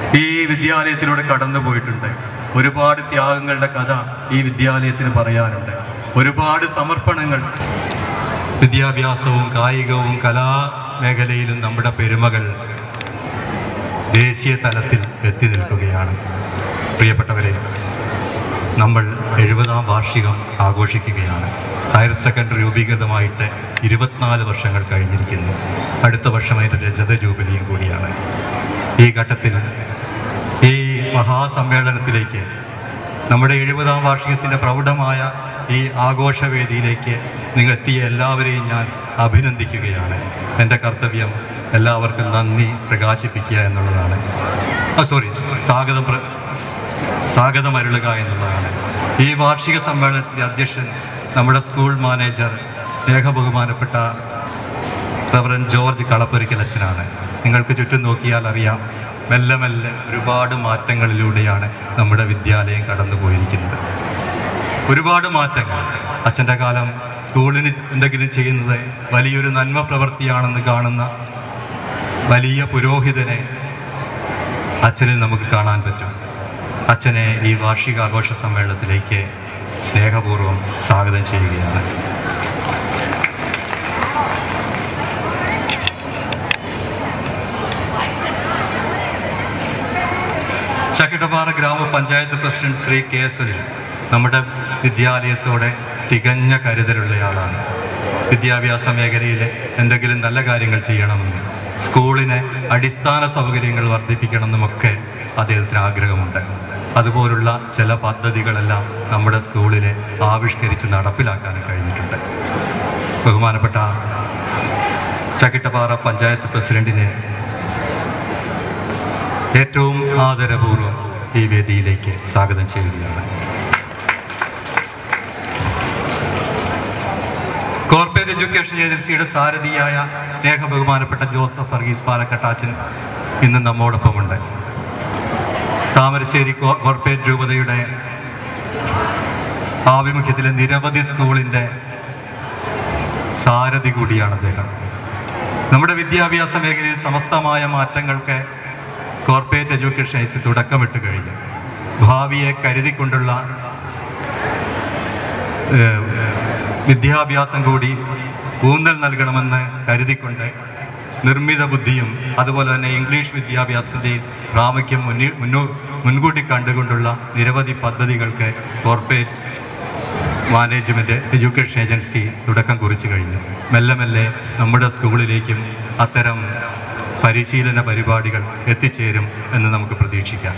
ഈ വിദ്യാലയത്തിലൂടെ കടന്നു പോയിട്ടുണ്ട് ഒരുപാട് ത്യാഗങ്ങളുടെ കഥ ഈ വിദ്യാലയത്തിന് പറയാനുണ്ട് ഒരുപാട് സമർപ്പണങ്ങൾ വിദ്യാഭ്യാസവും കായികവും കലാമേഖലയിലും നമ്മുടെ പെരുമകൾ ദേശീയ തലത്തിൽ എത്തി നിൽക്കുകയാണ് പ്രിയപ്പെട്ടവരെ നമ്മൾ എഴുപതാം വാർഷികം ആഘോഷിക്കുകയാണ് ഹയർ സെക്കൻഡറി രൂപീകൃതമായിട്ട് ഇരുപത്തിനാല് വർഷങ്ങൾ കഴിഞ്ഞിരിക്കുന്നു അടുത്ത വർഷം അതിൻ്റെ രജത ജൂബിലിയും കൂടിയാണ് ഈ ഘട്ടത്തിൽ ഈ മഹാസമ്മേളനത്തിലേക്ക് നമ്മുടെ എഴുപതാം വാർഷികത്തിൻ്റെ പ്രൗഢമായ ഈ ആഘോഷവേദിയിലേക്ക് നിങ്ങൾ എത്തിയ എല്ലാവരെയും ഞാൻ അഭിനന്ദിക്കുകയാണ് എൻ്റെ കർത്തവ്യം എല്ലാവർക്കും നന്ദി പ്രകാശിപ്പിക്കുക എന്നുള്ളതാണ് ആ സോറി സ്വാഗതം പ്ര സ്വാഗതം അരുളുക എന്നുള്ളതാണ് ഈ വാർഷിക സമ്മേളനത്തിൻ്റെ അധ്യക്ഷൻ നമ്മുടെ സ്കൂൾ മാനേജർ സ്നേഹബഹുമാനപ്പെട്ട റവറൻ ജോർജ് കളപ്പൊരിക്കൽ അച്ഛനാണ് നിങ്ങൾക്ക് ചുറ്റും നോക്കിയാൽ അറിയാം മെല്ലെ മെല്ലെ ഒരുപാട് മാറ്റങ്ങളിലൂടെയാണ് നമ്മുടെ വിദ്യാലയം കടന്നു പോയിരിക്കുന്നത് ഒരുപാട് മാറ്റങ്ങൾ അച്ഛൻ്റെ കാലം സ്കൂളിന് എന്തെങ്കിലും ചെയ്യുന്നത് വലിയൊരു നന്മ പ്രവൃത്തിയാണെന്ന് കാണുന്ന വലിയ പുരോഹിതനെ അച്ഛനിൽ നമുക്ക് കാണാൻ പറ്റും അച്ഛനെ ഈ വാർഷികാഘോഷ സമ്മേളനത്തിലേക്ക് സ്നേഹപൂർവ്വം സ്വാഗതം ചെയ്യുകയാണ് ചക്കിട്ടപ്പാറ ഗ്രാമപഞ്ചായത്ത് പ്രസിഡന്റ് ശ്രീ കെ സുനിൽ നമ്മുടെ വിദ്യാലയത്തോടെ തികഞ്ഞ കരുതലുള്ളയാളാണ് വിദ്യാഭ്യാസ മേഖലയിൽ എന്തെങ്കിലും നല്ല കാര്യങ്ങൾ ചെയ്യണമെന്നും സ്കൂളിനെ അടിസ്ഥാന സൗകര്യങ്ങൾ വർദ്ധിപ്പിക്കണമെന്നുമൊക്കെ അദ്ദേഹത്തിന് ആഗ്രഹമുണ്ട് അതുപോലുള്ള ചില പദ്ധതികളെല്ലാം നമ്മുടെ സ്കൂളിൽ ആവിഷ്കരിച്ച് നടപ്പിലാക്കാനും കഴിഞ്ഞിട്ടുണ്ട് ബഹുമാനപ്പെട്ട ചക്കിട്ടപ്പാറ പഞ്ചായത്ത് പ്രസിഡന്റിനെ ഏറ്റവും ആദരപൂർവ്വം ഈ വേദിയിലേക്ക് സ്വാഗതം ചെയ്യുകയാണ് കോർപ്പറേറ്റ് എഡ്യൂക്കേഷൻ ഏജൻസിയുടെ സാരഥിയായ സ്നേഹ ബഹുമാനപ്പെട്ട ജോസഫ് വർഗീസ് പാലക്കട്ടാച്ചൻ ഇന്ന് നമ്മോടൊപ്പമുണ്ട് താമരശ്ശേരി കോ- കോർപ്പറേറ്റ് രൂപതയുടെ ആഭിമുഖ്യത്തിലെ നിരവധി സ്കൂളിൻ്റെ സാരഥി കൂടിയാണ് അദ്ദേഹം നമ്മുടെ വിദ്യാഭ്യാസ മേഖലയിൽ സമസ്തമായ മാറ്റങ്ങൾക്ക് കോർപ്പറേറ്റ് എഡ്യൂക്കേഷൻ ഏജൻസി തുടക്കമിട്ട് കഴിഞ്ഞു ഭാവിയെ കരുതിക്കൊണ്ടുള്ള ഏഹ്, വിദ്യാഭ്യാസം കൂടി ഊന്നൽ നൽകണമെന്ന് കരുതിക്കൊണ്ട് നിർമ്മിത ബുദ്ധിയും അതുപോലെ തന്നെ ഇംഗ്ലീഷ് വിദ്യാഭ്യാസത്തിൻ്റെയും പ്രാമുഖ്യം മുന്നി മുന്നോ മുൻകൂട്ടി കണ്ടുകൊണ്ടുള്ള നിരവധി പദ്ധതികൾക്ക് കോർപ്പറേറ്റ് മാനേജ്മെൻറ്റ് എഡ്യൂക്കേഷൻ ഏജൻസി തുടക്കം കുറിച്ചു കഴിഞ്ഞു മെല്ലെ മെല്ലെ നമ്മുടെ സ്കൂളിലേക്കും അത്തരം പരിശീലന പരിപാടികൾ എത്തിച്ചേരും എന്ന് നമുക്ക് പ്രതീക്ഷിക്കാം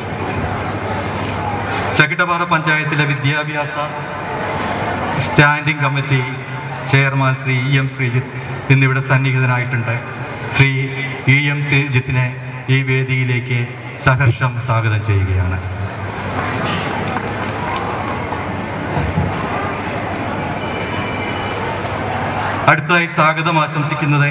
ചക്കിട്ടപ്പാറ പഞ്ചായത്തിലെ വിദ്യാഭ്യാസ standing committee chairman Shri E M Sreejith ഇന്നിവിടെ സന്നിഹിതനായിട്ടുണ്ട് ശ്രീ ഇ എം ശ്രീജിത്തിനെ ഈ വേദിയിലേക്ക് സഹർഷം സ്വാഗതം ചെയ്യുകയാണ് അടുത്തതായി സ്വാഗതം ആശംസിക്കുന്നത്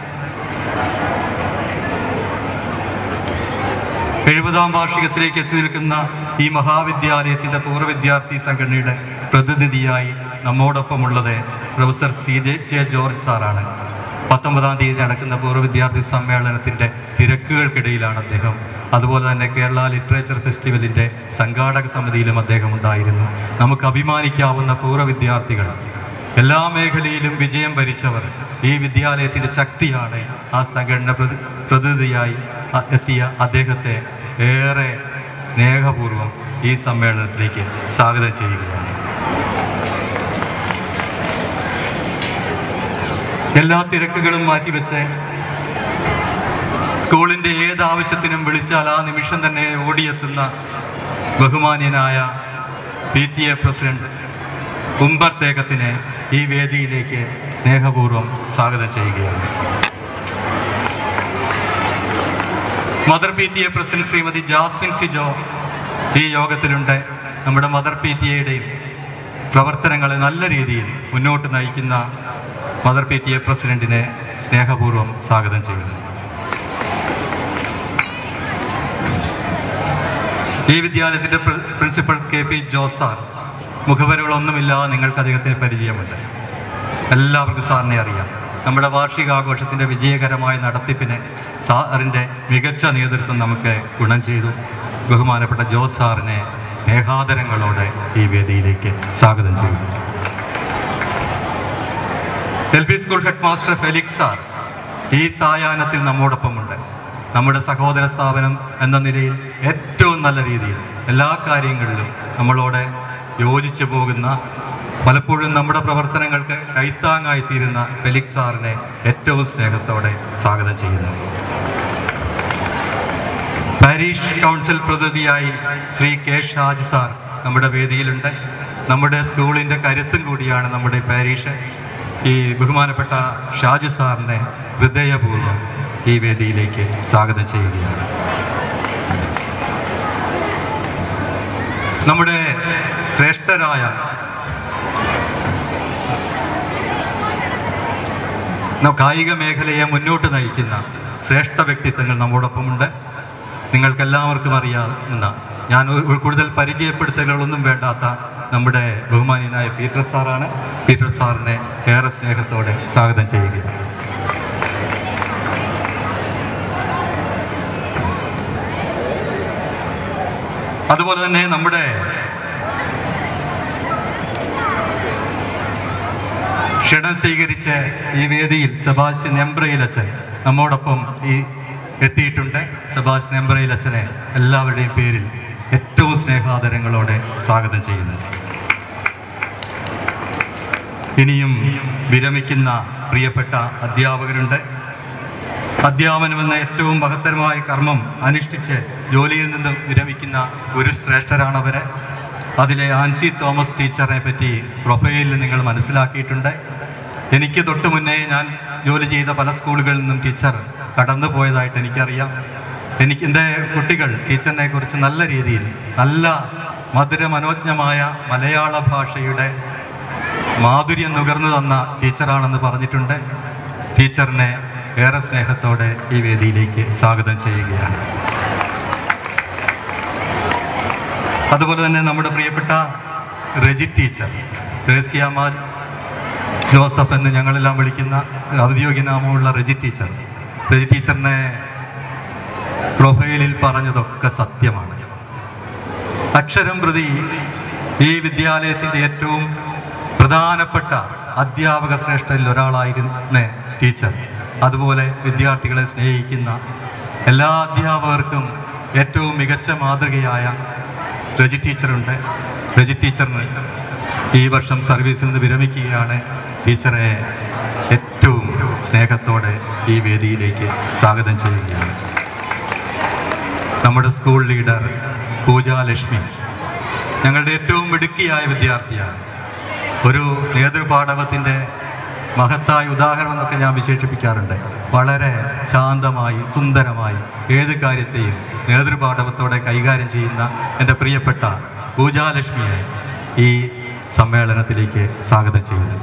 എഴുപതാം വാർഷികത്തിലേക്ക് എത്തി നിൽക്കുന്ന ഈ മഹാവിദ്യാലയത്തിന്റെ പൂർവ്വ വിദ്യാർത്ഥി സംഘടനയുടെ പ്രതിനിധിയായി നമ്മോടൊപ്പമുള്ളത് professor C J J George സാറാണ് പത്തൊമ്പതാം തീയതി നടക്കുന്ന പൂർവ്വ വിദ്യാർത്ഥി സമ്മേളനത്തിന്റെ തിരക്കുകൾക്കിടയിലാണ് അദ്ദേഹം അതുപോലെ തന്നെ കേരള ലിറ്ററേച്ചർ ഫെസ്റ്റിവലിന്റെ സംഘാടക സമിതിയിലും അദ്ദേഹം ഉണ്ടായിരുന്നു നമുക്ക് അഭിമാനിക്കാവുന്ന പൂർവ്വ വിദ്യാർത്ഥികൾ എല്ലാ മേഖലയിലും വിജയം ഭരിച്ചവർ ഈ വിദ്യാലയത്തിന്റെ ശക്തിയാണ് ആ സംഘടന പ്രതി പ്രതിനിധിയായി അ- എത്തിയ അദ്ദേഹത്തെ ഏറെ സ്നേഹപൂർവ്വം ഈ സമ്മേളനത്തിലേക്ക് സ്വാഗതം ചെയ്യുകയാണ് എല്ലാ തിരക്കുകളും മാറ്റിവെച്ച് സ്കൂളിന്റെ ഏത് ആവശ്യത്തിനും വിളിച്ചാൽ ആ നിമിഷം തന്നെ ഓടിയെത്തുന്ന ബഹുമാന്യനായ പി ടി എ പ്രസിഡന്റ് ഉംബർ തേക്കത്തിനെ ഈ വേദിയിലേക്ക് സ്നേഹപൂർവ്വം സ്വാഗതം ചെയ്യുകയാണ് mother P T A president Shrimati Jasmine Sijo ഈ യോഗത്തിലുണ്ട് നമ്മുടെ മദർ പി ടി എയുടെയും പ്രവർത്തനങ്ങളെ നല്ല രീതിയിൽ മുന്നോട്ട് നയിക്കുന്ന മദർ പി ടി എ പ്രസിഡന്റിനെ സ്നേഹപൂർവ്വം സ്വാഗതം ചെയ്യുന്നു ഈ വിദ്യാലയത്തിന്റെ പ്രി- പ്രിൻസിപ്പൽ കെ പി ജോസാർ മുഖവരകളൊന്നുമില്ലാതെ നിങ്ങൾക്ക് അദ്ദേഹത്തിന് പരിചയമുണ്ട് എല്ലാവർക്കും സാറിനെ അറിയാം നമ്മുടെ വാർഷികാഘോഷത്തിൻ്റെ വിജയകരമായ നടത്തിപ്പിന് സാറിൻ്റെ മികച്ച നേതൃത്വം നമുക്ക് ഗുണം ചെയ്തു ബഹുമാനപ്പെട്ട ജോസ് സാറിനെ സ്നേഹാദരങ്ങളോടെ ഈ വേദിയിലേക്ക് സ്വാഗതം ചെയ്യുന്നു L P school head master Felix sir ഈ സായാഹ്നത്തിൽ നമ്മോടൊപ്പമുണ്ട് നമ്മുടെ സഹോദര സ്ഥാപനം എന്ന നിലയിൽ ഏറ്റവും നല്ല രീതിയിൽ എല്ലാ കാര്യങ്ങളിലും നമ്മളോട് യോജിച്ചു പോകുന്ന പലപ്പോഴും നമ്മുടെ പ്രവർത്തനങ്ങൾക്ക് കൈത്താങ്ങായി തീരുന്ന ഫെലിക്സ് സാറിനെ ഏറ്റവും സ്നേഹത്തോടെ സ്വാഗതം ചെയ്യുന്നു പാരീഷ് കൗൺസിൽ പ്രതിനിധിയായി ശ്രീ കെ ഷാജ് സാർ നമ്മുടെ വേദിയിലുണ്ട് നമ്മുടെ സ്കൂളിൻ്റെ കരുത്തും കൂടിയാണ് നമ്മുടെ പാരീഷ് ഈ ബഹുമാനപ്പെട്ട ഷാജ് സാറിനെ ഹൃദയപൂർവ്വം ഈ വേദിയിലേക്ക് സ്വാഗതം ചെയ്യുകയാണ് നമ്മുടെ ശ്രേഷ്ഠരായ ന- കായിക മേഖലയെ മുന്നോട്ട് നയിക്കുന്ന ശ്രേഷ്ഠ വ്യക്തിത്വങ്ങൾ നമ്മോടൊപ്പമുണ്ട് നിങ്ങൾക്കെല്ലാവർക്കും അറിയാവുന്ന ഞാൻ ഒരു- ഒരു കൂടുതൽ പരിചയപ്പെടുത്തലുകളൊന്നും വേണ്ടാത്ത നമ്മുടെ ബഹുമാനീയനായ പീറ്റർ സാറാണ് പീറ്റർ സാറിനെ ഏറെ സ്നേഹത്തോടെ സ്വാഗതം ചെയ്യുകയാണ് അതുപോലെ തന്നെ നമ്മുടെ ക്ഷണം സ്വീകരിച്ച് ഈ വേദിയിൽ സെബാസ്റ്റ്യൻ എംബ്രയിലച്ചൻ നമ്മോടൊപ്പം ഈ എത്തിയിട്ടുണ്ട് സെബാസ്റ്റ്യൻ എംബ്രയിലച്ചനെ എല്ലാവരുടെയും പേരിൽ ഏറ്റവും സ്നേഹാദരങ്ങളോടെ സ്വാഗതം ചെയ്യുന്നു ഇനിയും വിരമിക്കുന്ന പ്രിയപ്പെട്ട അധ്യാപകരുണ്ട് അധ്യാപനം എന്ന ഏറ്റവും മഹത്തരമായ കർമ്മം അനുഷ്ഠിച്ച് ജോലിയിൽ നിന്നും വിരമിക്കുന്ന ഗുരുശ്രേഷ്ഠരാണവര് അതിലെ ആൻസി തോമസ് ടീച്ചറിനെ പറ്റി പ്രൊഫൈലിൽ നിങ്ങൾ മനസ്സിലാക്കിയിട്ടുണ്ട് എനിക്ക് തൊട്ട് മുന്നേ ഞാൻ ജോലി ചെയ്ത പല സ്കൂളുകളിൽ നിന്നും ടീച്ചർ കടന്നു പോയതായിട്ട് എനിക്കറിയാം എനിക്ക് എൻ്റെ കുട്ടികൾ ടീച്ചറിനെ കുറിച്ച് നല്ല രീതിയിൽ നല്ല മധുര മനോജ്ഞമായ മലയാള ഭാഷയുടെ മാധുര്യം നുകർന്നു തന്ന ടീച്ചറാണെന്ന് പറഞ്ഞിട്ടുണ്ട് ടീച്ചറിനെ ഏറെ സ്നേഹത്തോടെ ഈ വേദിയിലേക്ക് സ്വാഗതം ചെയ്യുകയാണ് അതുപോലെ തന്നെ നമ്മുടെ പ്രിയപ്പെട്ട റെജി ടീച്ചർ ത്രേസ്യാമ ജോസഫ് എന്ന് ഞങ്ങളെല്ലാം വിളിക്കുന്ന ഔദ്യോഗിക നാമമുള്ള റെജി ടീച്ചർ റെജി ടീച്ചറിനെ പ്രൊഫൈലിൽ പറഞ്ഞതൊക്കെ സത്യമാണ് അക്ഷരം പ്രതി ഈ വിദ്യാലയത്തിൻ്റെ ഏറ്റവും പ്രധാനപ്പെട്ട അധ്യാപക ശ്രേഷ്ഠരിൽ ഒരാളായിരുന്ന ടീച്ചർ അതുപോലെ വിദ്യാർത്ഥികളെ സ്നേഹിക്കുന്ന എല്ലാ അധ്യാപകർക്കും ഏറ്റവും മികച്ച മാതൃകയായ രജി ടീച്ചറുണ്ട് രജി ടീച്ചറിന് ഈ വർഷം സർവീസിൽ നിന്ന് വിരമിക്കുകയാണ് ടീച്ചറെ ഏറ്റവും സ്നേഹത്തോടെ ഈ വേദിയിലേക്ക് സ്വാഗതം ചെയ്യുകയാണ് നമ്മുടെ സ്കൂൾ ലീഡർ പൂജാലക്ഷ്മി ഞങ്ങളുടെ ഏറ്റവും മിടുക്കിയായ വിദ്യാർത്ഥിയാണ് ഒരു നേതൃപാഠവത്തിൻ്റെ മഹത്തായ ഉദാഹരണം എന്നൊക്കെ ഞാൻ വിശേഷിപ്പിക്കാറുണ്ട് വളരെ ശാന്തമായി സുന്ദരമായി ഏത് കാര്യത്തെയും നേതൃപാഠവത്തോടെ കൈകാര്യം ചെയ്യുന്ന എൻ്റെ പ്രിയപ്പെട്ട പൂജാലക്ഷ്മിയെ ഈ സമ്മേളനത്തിലേക്ക് സ്വാഗതം ചെയ്യുന്നു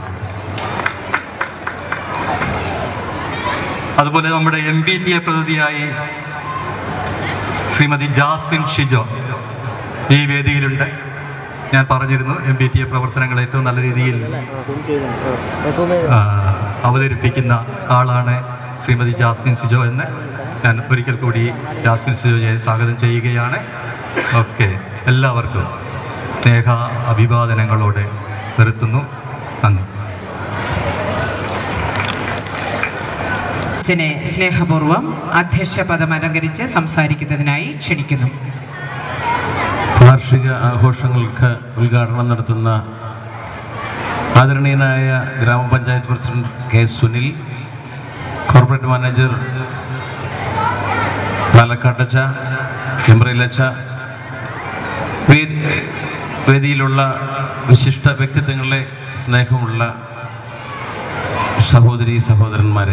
അതുപോലെ നമ്മുടെ എം ബി ടി എ പ്രതിനിധിയായി ശ്രീമതി ജാസ്മിൻ ഷിജോ ഈ വേദിയിലുണ്ട് ഞാൻ പറഞ്ഞിരുന്നു എം ബി ടി എ പ്രവർത്തനങ്ങൾ ഏറ്റവും നല്ല രീതിയിൽ ആ, അവതരിപ്പിക്കുന്ന ആളാണ് ശ്രീമതി ജാസ്മിൻ സിജോ എന്ന് ഞാൻ ഒരിക്കൽ കൂടി ജാസ്മിൻ സിജോയെ സ്വാഗതം ചെയ്യുകയാണ് ഓക്കെ എല്ലാവർക്കും സ്നേഹ അഭിവാദനങ്ങളോടെ നിർത്തുന്നു നന്ദി അച്ഛനെ സ്നേഹപൂർവ്വം അധ്യക്ഷ പദം അലങ്കരിച്ച് സംസാരിക്കുന്നതിനായി ക്ഷണിക്കുന്നു വാർഷിക ആഘോഷങ്ങൾക്ക് ഉദ്ഘാടനം നടത്തുന്ന ആദരണീയനായ ഗ്രാമപഞ്ചായത്ത് president K Sunil corporate manager പാലക്കാട്ടച്ച എംബ്രയിലച്ച വേ- വേദിയിലുള്ള വിശിഷ്ട വ്യക്തിത്വങ്ങളെ സ്നേഹമുള്ള സഹോദരി സഹോദരന്മാരെ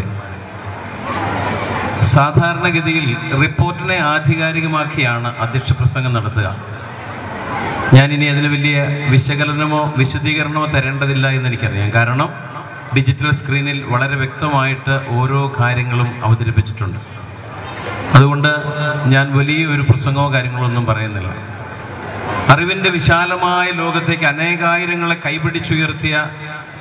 സാധാരണഗതിയിൽ റിപ്പോർട്ടിനെ ആധികാരികമാക്കിയാണ് അധ്യക്ഷ പ്രസംഗം നടത്തുക ഞാനിനി അതിന് വലിയ വിശകലനമോ വിശദീകരണമോ തരേണ്ടതില്ല എന്ന് എനിക്കറിയാം കാരണം ഡിജിറ്റൽ സ്ക്രീനിൽ വളരെ വ്യക്തമായിട്ട് ഓരോ കാര്യങ്ങളും അവതരിപ്പിച്ചിട്ടുണ്ട് അതുകൊണ്ട് ഞാൻ വലിയ ഒരു പ്രസംഗമോ കാര്യങ്ങളോ ഒന്നും പറയുന്നില്ല അറിവിൻ്റെ വിശാലമായ ലോകത്തേക്ക് അനേകായിരങ്ങളെ കൈപിടിച്ചുയർത്തിയ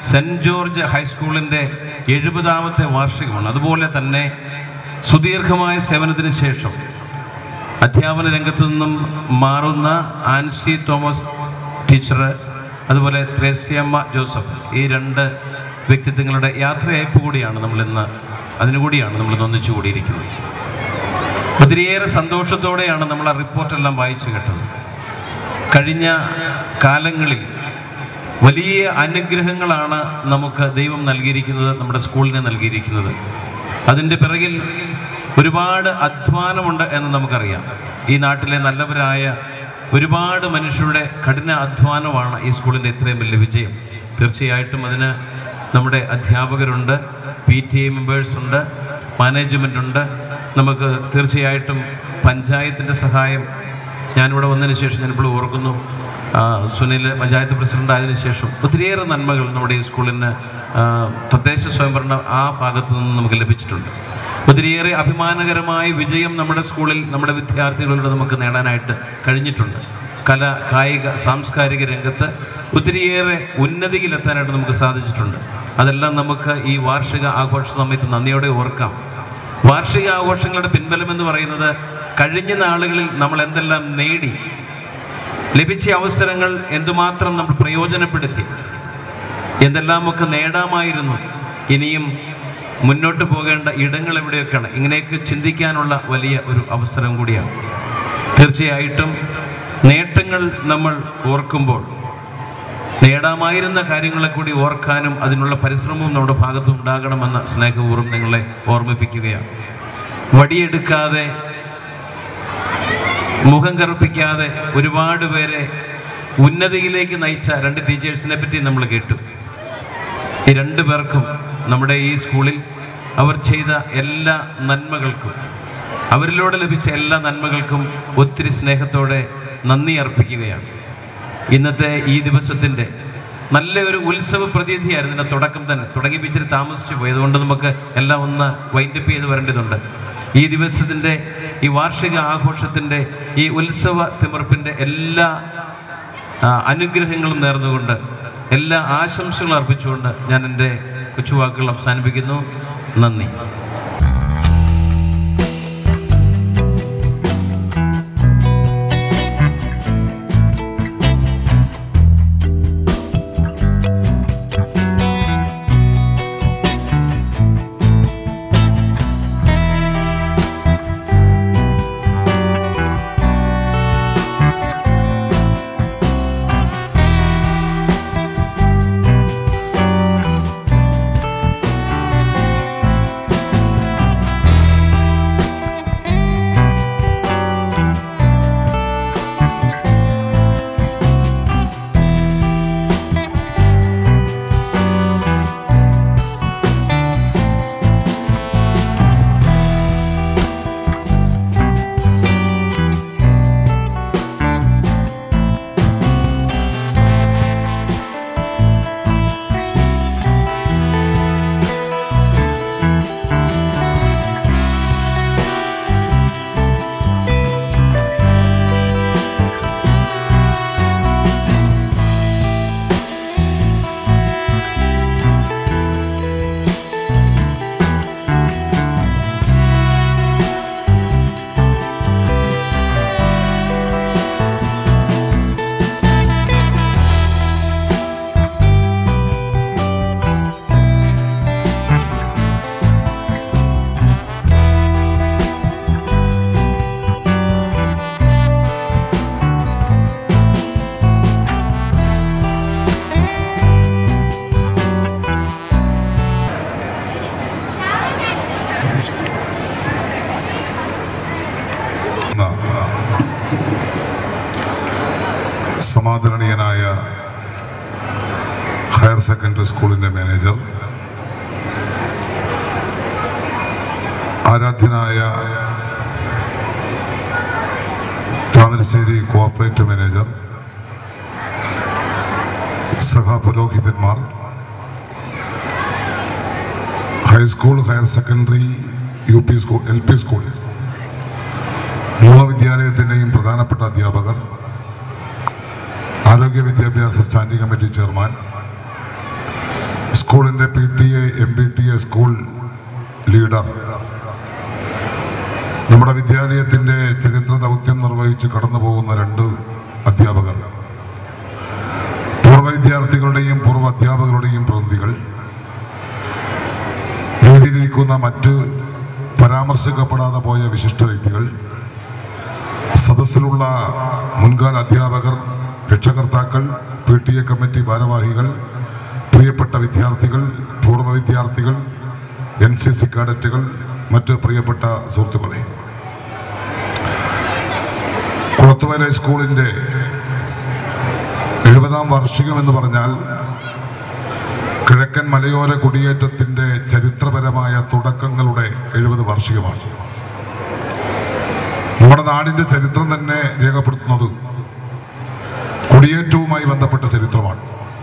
സെൻറ് ജോർജ് ഹൈസ്കൂളിൻ്റെ എഴുപതാമത്തെ വാർഷികമാണ് അതുപോലെ തന്നെ സുദീർഘമായ സേവനത്തിന് ശേഷം അധ്യാപന രംഗത്തു നിന്നും മാറുന്ന ആൻസി തോമസ് ടീച്ചർ അതുപോലെ ത്രേസ്യമ്മ ജോസഫ് ഈ രണ്ട് വ്യക്തിത്വങ്ങളുടെ യാത്രയയപ്പ് കൂടിയാണ് നമ്മളിന്ന് അതിനുകൂടിയാണ് നമ്മൾ ഇന്ന് ഒന്നിച്ചു കൂടിയിരിക്കുന്നത് ഒത്തിരിയേറെ സന്തോഷത്തോടെയാണ് നമ്മൾ ആ റിപ്പോർട്ടെല്ലാം വായിച്ചു കേട്ടത് കഴിഞ്ഞ കാലങ്ങളിൽ വലിയ അനുഗ്രഹങ്ങളാണ് നമുക്ക് ദൈവം നൽകിയിരിക്കുന്നത് നമ്മുടെ സ്കൂളിന് നൽകിയിരിക്കുന്നത് അതിൻ്റെ പിറകിൽ ഒരുപാട് അധ്വാനമുണ്ട് എന്ന് നമുക്കറിയാം ഈ നാട്ടിലെ നല്ലവരായ ഒരുപാട് മനുഷ്യരുടെ കഠിന അധ്വാനമാണ് ഈ സ്കൂളിൻ്റെ ഇത്രയും വലിയ വിജയം തീർച്ചയായിട്ടും അതിന് നമ്മുടെ അധ്യാപകരുണ്ട് പി ടി എ മെമ്പേഴ്സ് ഉണ്ട് മാനേജ്മെൻ്റ് ഉണ്ട് നമുക്ക് തീർച്ചയായിട്ടും പഞ്ചായത്തിൻ്റെ സഹായം ഞാനിവിടെ വന്നതിന് ശേഷം ഞാനിപ്പോൾ ഓർക്കുന്നു ആ, സുനിൽ പഞ്ചായത്ത് പ്രസിഡന്റ് ആയതിനു ശേഷം ഒത്തിരിയേറെ നന്മകൾ നമ്മുടെ ഈ സ്കൂളിന് ആ, തദ്ദേശ സ്വയംഭരണ ആ ഭാഗത്തു നിന്ന് നമുക്ക് ലഭിച്ചിട്ടുണ്ട് ഒത്തിരിയേറെ അഭിമാനകരമായ വിജയം നമ്മുടെ സ്കൂളിൽ നമ്മുടെ വിദ്യാർത്ഥികളിലൂടെ നമുക്ക് നേടാനായിട്ട് കഴിഞ്ഞിട്ടുണ്ട് കല കായിക സാംസ്കാരിക രംഗത്ത് ഒത്തിരിയേറെ ഉന്നതിയിലെത്താനായിട്ട് നമുക്ക് സാധിച്ചിട്ടുണ്ട് അതെല്ലാം നമുക്ക് ഈ വാർഷിക ആഘോഷ സമയത്ത് നന്ദിയോടെ ഓർക്കാം വാർഷിക ആഘോഷങ്ങളുടെ പിൻബലം എന്ന് പറയുന്നത് കഴിഞ്ഞ നാളുകളിൽ നമ്മൾ എന്തെല്ലാം നേടി ലഭിച്ച അവസരങ്ങൾ എന്തുമാത്രം നമ്മൾ പ്രയോജനപ്പെടുത്തി എന്തെല്ലാമൊക്കെ നേടാമായിരുന്നു ഇനിയും മുന്നോട്ട് പോകേണ്ട ഇടങ്ങൾ എവിടെയൊക്കെയാണ് ഇങ്ങനെയൊക്കെ ചിന്തിക്കാനുള്ള വലിയ ഒരു അവസരം കൂടിയാണ് തീർച്ചയായിട്ടും നേട്ടങ്ങൾ നമ്മൾ ഓർക്കുമ്പോൾ നേടാമായിരുന്ന കാര്യങ്ങളെ കൂടി ഓർക്കാനും അതിനുള്ള പരിശ്രമവും നമ്മുടെ ഭാഗത്ത് ഉണ്ടാകണമെന്ന് സ്നേഹപൂർവ്വം നിങ്ങളെ ഓർമ്മിപ്പിക്കുകയാണ് വടിയെടുക്കാതെ മുഖം കറുപ്പിക്കാതെ ഒരുപാട് പേരെ ഉന്നതിയിലേക്ക് നയിച്ച രണ്ട് ടീച്ചേഴ്സിനെ പറ്റി നമ്മൾ കേട്ടു ഈ രണ്ടു പേർക്കും നമ്മുടെ ഈ സ്കൂളിൽ അവർ ചെയ്ത എല്ലാ നന്മകൾക്കും അവരിലൂടെ ലഭിച്ച എല്ലാ നന്മകൾക്കും ഒത്തിരി സ്നേഹത്തോടെ നന്ദി അർപ്പിക്കുകയാണ് ഇന്നത്തെ ഈ ദിവസത്തിൻ്റെ നല്ല ഒരു ഉത്സവ പ്രതീതിയായിരുന്നു ഇതിൻ്റെ തുടക്കം തന്നെ തുടങ്ങി ഇച്ചിരി താമസിച്ചു പോയി അതുകൊണ്ട് നമുക്ക് എല്ലാം ഒന്ന് വൈൻഡപ്പ് ചെയ്ത് വരേണ്ടതുണ്ട് ഈ ദിവസത്തിൻ്റെ ഈ വാർഷിക ആഘോഷത്തിൻ്റെ ഈ ഉത്സവ തിമിർപ്പിൻ്റെ എല്ലാ ആ, അനുഗ്രഹങ്ങളും നേർന്നുകൊണ്ട് എല്ലാ ആശംസകളും അർപ്പിച്ചുകൊണ്ട് ഞാൻ എൻ്റെ കൊച്ചുവാക്കുകൾ അവസാനിപ്പിക്കുന്നു നന്ദി സമാദരണീയനായ ഹയർ സെക്കൻഡറി സ്കൂളിൻ്റെ മാനേജർ ആരാധ്യനായ താമരശ്ശേരി കോർപ്പറേറ്റ് മാനേജർ സഹാ പുരോഹിതന്മാർ high school higher secondary U P school L P school മൂന്ന് വിദ്യാലയത്തിൻ്റെയും പ്രധാനപ്പെട്ട അധ്യാപകർ ആരോഗ്യ വിദ്യാഭ്യാസ സ്റ്റാൻഡിംഗ് കമ്മിറ്റി ചെയർമാൻ സ്കൂളിൻ്റെ P T A M B T A school leader നമ്മുടെ വിദ്യാലയത്തിൻ്റെ ചരിത്ര ദൗത്യം നിർവഹിച്ച് കടന്നു പോകുന്ന രണ്ട് അധ്യാപകർ പൂർവ്വ വിദ്യാർത്ഥികളുടെയും പൂർവ്വ അധ്യാപകരുടെയും പ്രതിനിധികൾ എഴുതിയിരിക്കുന്ന മറ്റ് പരാമർശിക്കപ്പെടാതെ പോയ വിശിഷ്ട വ്യക്തികൾ സദസ്സിലുള്ള മുൻകാല അധ്യാപകർ രക്ഷകർത്താക്കൾ പി ടി എ കമ്മിറ്റി ഭാരവാഹികൾ പ്രിയപ്പെട്ട വിദ്യാർത്ഥികൾ പൂർവ്വ വിദ്യാർത്ഥികൾ എൻ സി സി കാഡറ്റുകൾ മറ്റ് പ്രിയപ്പെട്ട സുഹൃത്തുക്കളെ കുളത്തുവല സ്കൂളിൻ്റെ എഴുപതാം വാർഷികം എന്ന് പറഞ്ഞാൽ കിഴക്കൻ മലയോര കുടിയേറ്റത്തിൻ്റെ ചരിത്രപരമായ തുടക്കങ്ങളുടെ എഴുപത് വാർഷികമാണ് നമ്മുടെ നാടിൻ്റെ ചരിത്രം തന്നെ രേഖപ്പെടുത്തുന്നത് കുടിയേറ്റവുമായി ബന്ധപ്പെട്ട ചരിത്രമാണ്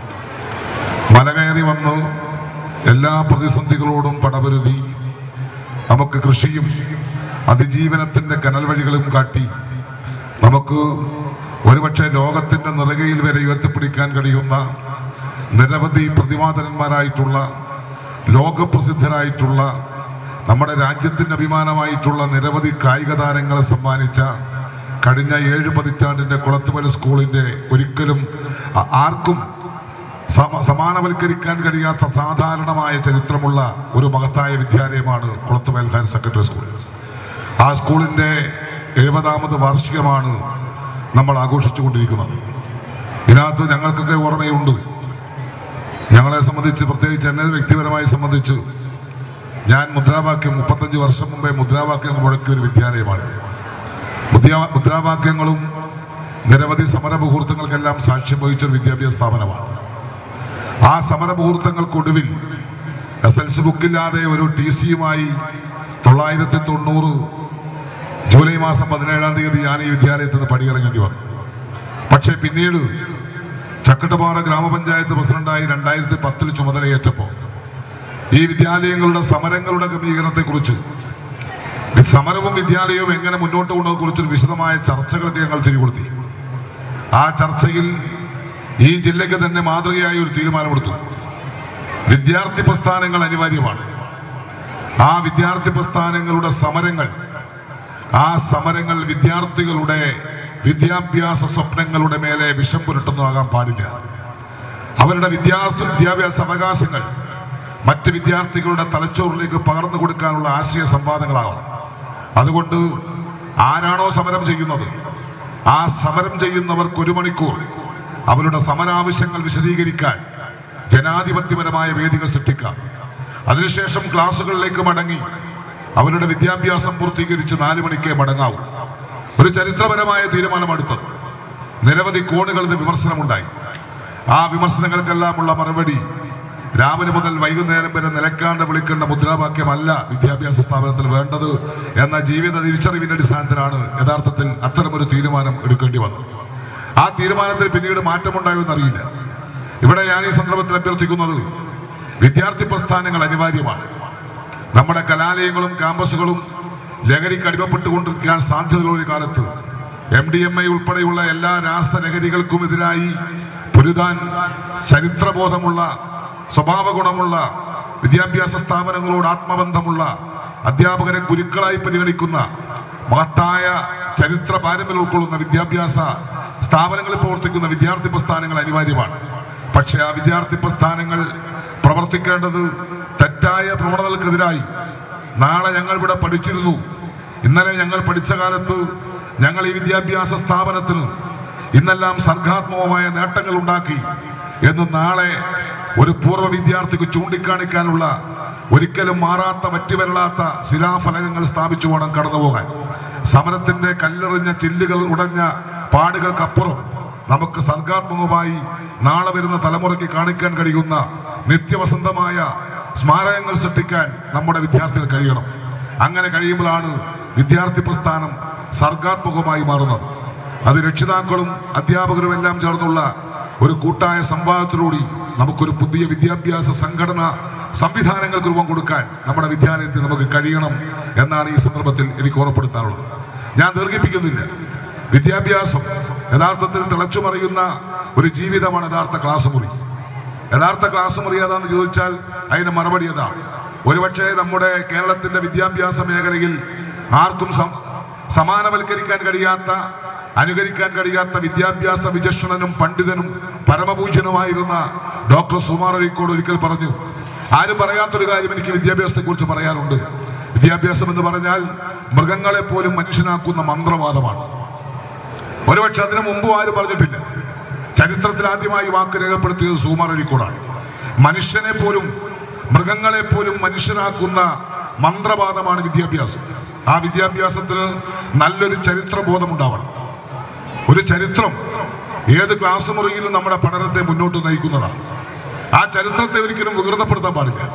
മല കയറി വന്ന് എല്ലാ പ്രതിസന്ധികളോടും പടപൊരുതി നമുക്ക് കൃഷിയും അതിജീവനത്തിൻ്റെ കനൽ വഴികളും കാട്ടി നമുക്ക് ഒരുപക്ഷെ ലോകത്തിൻ്റെ നിറകയിൽ വരെ ഉയർത്തിപ്പിടിക്കാൻ കഴിയുന്ന നിരവധി പ്രതിമാതരന്മാരായിട്ടുള്ള ലോകപ്രസിദ്ധരായിട്ടുള്ള നമ്മുടെ രാജ്യത്തിൻ്റെ അഭിമാനമായിട്ടുള്ള നിരവധി കായിക താരങ്ങളെ സമ്മാനിച്ച കഴിഞ്ഞ ഏഴ് പതിറ്റാണ്ടിൻ്റെ കുളത്തുമല സ്കൂളിൻ്റെ ഒരിക്കലും ആ- ആർക്കും സമ സമാനവൽക്കരിക്കാൻ കഴിയാത്ത സാധാരണമായ ചരിത്രമുള്ള ഒരു മഹത്തായ വിദ്യാലയമാണ് കുളത്തുമേൽ ഹയർ സെക്കൻഡറി സ്കൂൾ ആ സ്കൂളിൻ്റെ എഴുപതാമത് വാർഷികമാണ് നമ്മൾ ആഘോഷിച്ചുകൊണ്ടിരിക്കുന്നത് ഇതിനകത്ത് ഞങ്ങൾക്കൊക്കെ ഓർമ്മയുണ്ട് ഞങ്ങളെ സംബന്ധിച്ച് പ്രത്യേകിച്ച് എന്നെ വ്യക്തിപരമായി സംബന്ധിച്ച് ഞാൻ മുദ്രാവാക്യം മുപ്പത്തഞ്ച് വർഷം മുമ്പേ മുദ്രാവാക്യം മുഴക്കിയ ഒരു വിദ്യാലയമാണ് മുദ്രാ മുദ്രാവാക്യങ്ങളും നിരവധി സമര മുഹൂർത്തങ്ങൾക്കെല്ലാം സാക്ഷ്യം വഹിച്ചൊരു വിദ്യാഭ്യാസ സ്ഥാപനമാണ് ആ സമര മുഹൂർത്തങ്ങൾക്കൊടുവിൽ എസ് എൽ സി ബുക്കില്ലാതെ ഒരു ടി സിയുമായി തൊള്ളായിരത്തി തൊണ്ണൂറ് ജൂലൈ മാസം പതിനേഴാം തീയതി ഞാൻ ഈ വിദ്യാലയത്തിൽ നിന്ന് പടിയിറങ്ങേണ്ടി വന്നു പക്ഷേ പിന്നീട് ചക്കട്ടുപാറ ഗ്രാമപഞ്ചായത്ത് പ്രസിഡന്റായി രണ്ടായിരത്തി പത്തിൽ ചുമതലയേറ്റപ്പോൾ ഈ വിദ്യാലയങ്ങളുടെ സമരങ്ങളുടെ ക്രമീകരണത്തെക്കുറിച്ച് സമരവും വിദ്യാലയവും എങ്ങനെ മുന്നോട്ട് കൊണ്ടതിനെ കുറിച്ചൊരു വിശദമായ ചർച്ചകൾക്ക് ഞങ്ങൾ തിരികൊടുത്തി ആ ചർച്ചയിൽ ഈ ജില്ലയ്ക്ക് തന്നെ മാതൃകയായ ഒരു തീരുമാനമെടുത്തു വിദ്യാർത്ഥി പ്രസ്ഥാനങ്ങൾ അനിവാര്യമാണ് ആ വിദ്യാർത്ഥി പ്രസ്ഥാനങ്ങളുടെ സമരങ്ങൾ ആ സമരങ്ങൾ വിദ്യാർത്ഥികളുടെ വിദ്യാഭ്യാസ സ്വപ്നങ്ങളുടെ മേലെ വിഷം പുരട്ടുന്നതാകാൻ പാടില്ല അവരുടെ വിദ്യാഭ്യാസ വിദ്യാഭ്യാസ അവകാശങ്ങൾ മറ്റ് വിദ്യാർത്ഥികളുടെ തലച്ചോറിലേക്ക് പകർന്നു കൊടുക്കാനുള്ള ആശയ സംവാദങ്ങളാവാം അതുകൊണ്ട് ആരാണോ സമരം ചെയ്യുന്നത് ആ സമരം ചെയ്യുന്നവർക്ക് ഒരു മണിക്കൂർ അവരുടെ സമരാവശ്യങ്ങൾ വിശദീകരിക്കാൻ ജനാധിപത്യപരമായ വേദിക സൃഷ്ടിക്കാം അതിനുശേഷം ക്ലാസുകളിലേക്ക് മടങ്ങി അവരുടെ വിദ്യാഭ്യാസം പൂർത്തീകരിച്ച് നാല് മണിക്കേ മടങ്ങാവൂ ഒരു ചരിത്രപരമായ തീരുമാനമെടുത്തത് നിരവധി കോണുകളിൽ നിന്ന് വിമർശനമുണ്ടായി ആ വിമർശനങ്ങൾക്കെല്ലാമുള്ള മറുപടി രാവിലെ മുതൽ വൈകുന്നേരം വരെ നിലക്കാണ്ട് വിളിക്കേണ്ട മുദ്രാവാക്യമല്ല വിദ്യാഭ്യാസ സ്ഥാപനത്തിൽ വേണ്ടത് എന്ന ജീവിത തിരിച്ചറിവിന്റെ അടിസ്ഥാനത്തിലാണ് യഥാർത്ഥത്തിൽ അത്തരമൊരു തീരുമാനം എടുക്കേണ്ടി വന്നത് ആ തീരുമാനത്തിൽ പിന്നീട് മാറ്റമുണ്ടാകുമെന്നറിയില്ല ഇവിടെ ഞാൻ ഈ സന്ദർഭത്തിൽ അഭ്യർത്ഥിക്കുന്നത് വിദ്യാർത്ഥി പ്രസ്ഥാനങ്ങൾ അനിവാര്യമാണ് നമ്മുടെ കലാലയങ്ങളും ക്യാമ്പസുകളും ലഹരിക്ക് അടിമപ്പെട്ടുകൊണ്ടിരിക്കാൻ സാധ്യതയുള്ള ഒരു കാലത്ത് എം ഡി എം ഐ ഉൾപ്പെടെയുള്ള എല്ലാ രാസലഹരികൾക്കും എതിരായി പൊരുതാൻ ചരിത്രബോധമുള്ള സ്വഭാവ ഗുണമുള്ള വിദ്യാഭ്യാസ സ്ഥാപനങ്ങളോട് ആത്മബന്ധമുള്ള അധ്യാപകരെ ഗുരുക്കളായി പരിഗണിക്കുന്ന മഹത്തായ ചരിത്ര പാരമ്പര്യം ഉൾക്കൊള്ളുന്ന വിദ്യാഭ്യാസ സ്ഥാപനങ്ങളിൽ പ്രവർത്തിക്കുന്ന വിദ്യാർത്ഥി പ്രസ്ഥാനങ്ങൾ അനിവാര്യമാണ് പക്ഷേ ആ വിദ്യാർത്ഥി പ്രസ്ഥാനങ്ങൾ പ്രവർത്തിക്കേണ്ടത് തെറ്റായ പ്രവണതകൾക്കെതിരായി നാളെ ഞങ്ങൾ ഇവിടെ പഠിച്ചിരുന്നു ഇന്നലെ ഞങ്ങൾ പഠിച്ച കാലത്ത് ഞങ്ങൾ ഈ വിദ്യാഭ്യാസ സ്ഥാപനത്തിന് ഇന്നെല്ലാം സർഗാത്മകമായ നേട്ടങ്ങൾ ഉണ്ടാക്കി എന്ന് നാളെ ഒരു പൂർവ്വ വിദ്യാർത്ഥിക്ക് ചൂണ്ടിക്കാണിക്കാനുള്ള ഒരിക്കലും മാറാത്ത വറ്റിവരളാത്ത ശിലാഫലകങ്ങൾ സ്ഥാപിച്ചു വേണം കടന്നുപോകാൻ സമരത്തിന്റെ കല്ലെറിഞ്ഞ ചില്ലുകൾ ഉടഞ്ഞ പാടുകൾക്കപ്പുറം നമുക്ക് സർഗാത്മകമായി നാളെ വരുന്ന തലമുറയ്ക്ക് കാണിക്കാൻ കഴിയുന്ന നിത്യവസന്തമായ സ്മാരകങ്ങൾ സൃഷ്ടിക്കാൻ നമ്മുടെ വിദ്യാർത്ഥികൾ കഴിയണം അങ്ങനെ കഴിയുമ്പോഴാണ് വിദ്യാർത്ഥി പ്രസ്ഥാനം സർഗാത്മകമായി മാറുന്നത് അത് രക്ഷിതാക്കളും അധ്യാപകരും എല്ലാം ചേർന്നുള്ള ഒരു കൂട്ടായ സംവാദത്തിലൂടെ നമുക്കൊരു പുതിയ വിദ്യാഭ്യാസ സംഘടന സംവിധാനങ്ങൾക്ക് രൂപം കൊടുക്കാൻ നമ്മുടെ വിദ്യാലയത്തിൽ നമുക്ക് കഴിയണം എന്നാണ് ഈ സന്ദർഭത്തിൽ എനിക്ക് ഓർമ്മപ്പെടുത്താനുള്ളത് ഞാൻ ദീർഘിപ്പിക്കുന്നില്ല വിദ്യാഭ്യാസം യഥാർത്ഥത്തിൽ തിളച്ചുമറിയുന്ന ഒരു ജീവിതമാണ് യഥാർത്ഥ ക്ലാസ് മുറി യഥാർത്ഥ ക്ലാസ് മുറി ഏതാന്ന് ചോദിച്ചാൽ അതിന് മറുപടി അതാണ് ഒരുപക്ഷെ നമ്മുടെ കേരളത്തിന്റെ വിദ്യാഭ്യാസ മേഖലയിൽ ആർക്കും സം- സമാനവൽക്കരിക്കാൻ കഴിയാത്ത അനുകരിക്കാൻ കഴിയാത്ത വിദ്യാഭ്യാസ വിചക്ഷണനും പണ്ഡിതനും പരമപൂജ്യനുമായിരുന്ന ഡോക്ടർ സുമാർ അഴീക്കോട് ഒരിക്കൽ പറഞ്ഞു ആരും പറയാത്തൊരു കാര്യം എനിക്ക് വിദ്യാഭ്യാസത്തെക്കുറിച്ച് പറയാനുണ്ട് വിദ്യാഭ്യാസം എന്ന് പറഞ്ഞാൽ മൃഗങ്ങളെ പോലും മനുഷ്യനാക്കുന്ന മന്ത്രവാദമാണ് ഒരുപക്ഷെ അതിനു മുമ്പും ആരും പറഞ്ഞിട്ടില്ല ചരിത്രത്തിൽ ആദ്യമായി വാക്ക് രേഖപ്പെടുത്തിയത് സൂമാർ അഴീക്കോടാണ് മനുഷ്യനെ പോലും മൃഗങ്ങളെ പോലും മനുഷ്യനാക്കുന്ന മന്ത്രവാദമാണ് വിദ്യാഭ്യാസം ആ വിദ്യാഭ്യാസത്തിന് നല്ലൊരു ചരിത്രബോധം ഉണ്ടാവണം ഒരു ചരിത്രം ഏത് ക്ലാസ് മുറിയിലും നമ്മുടെ പഠനത്തെ മുന്നോട്ട് നയിക്കുന്നതാണ് ആ ചരിത്രത്തെ ഒരിക്കലും വികൃതപ്പെടുത്താൻ പാടില്ല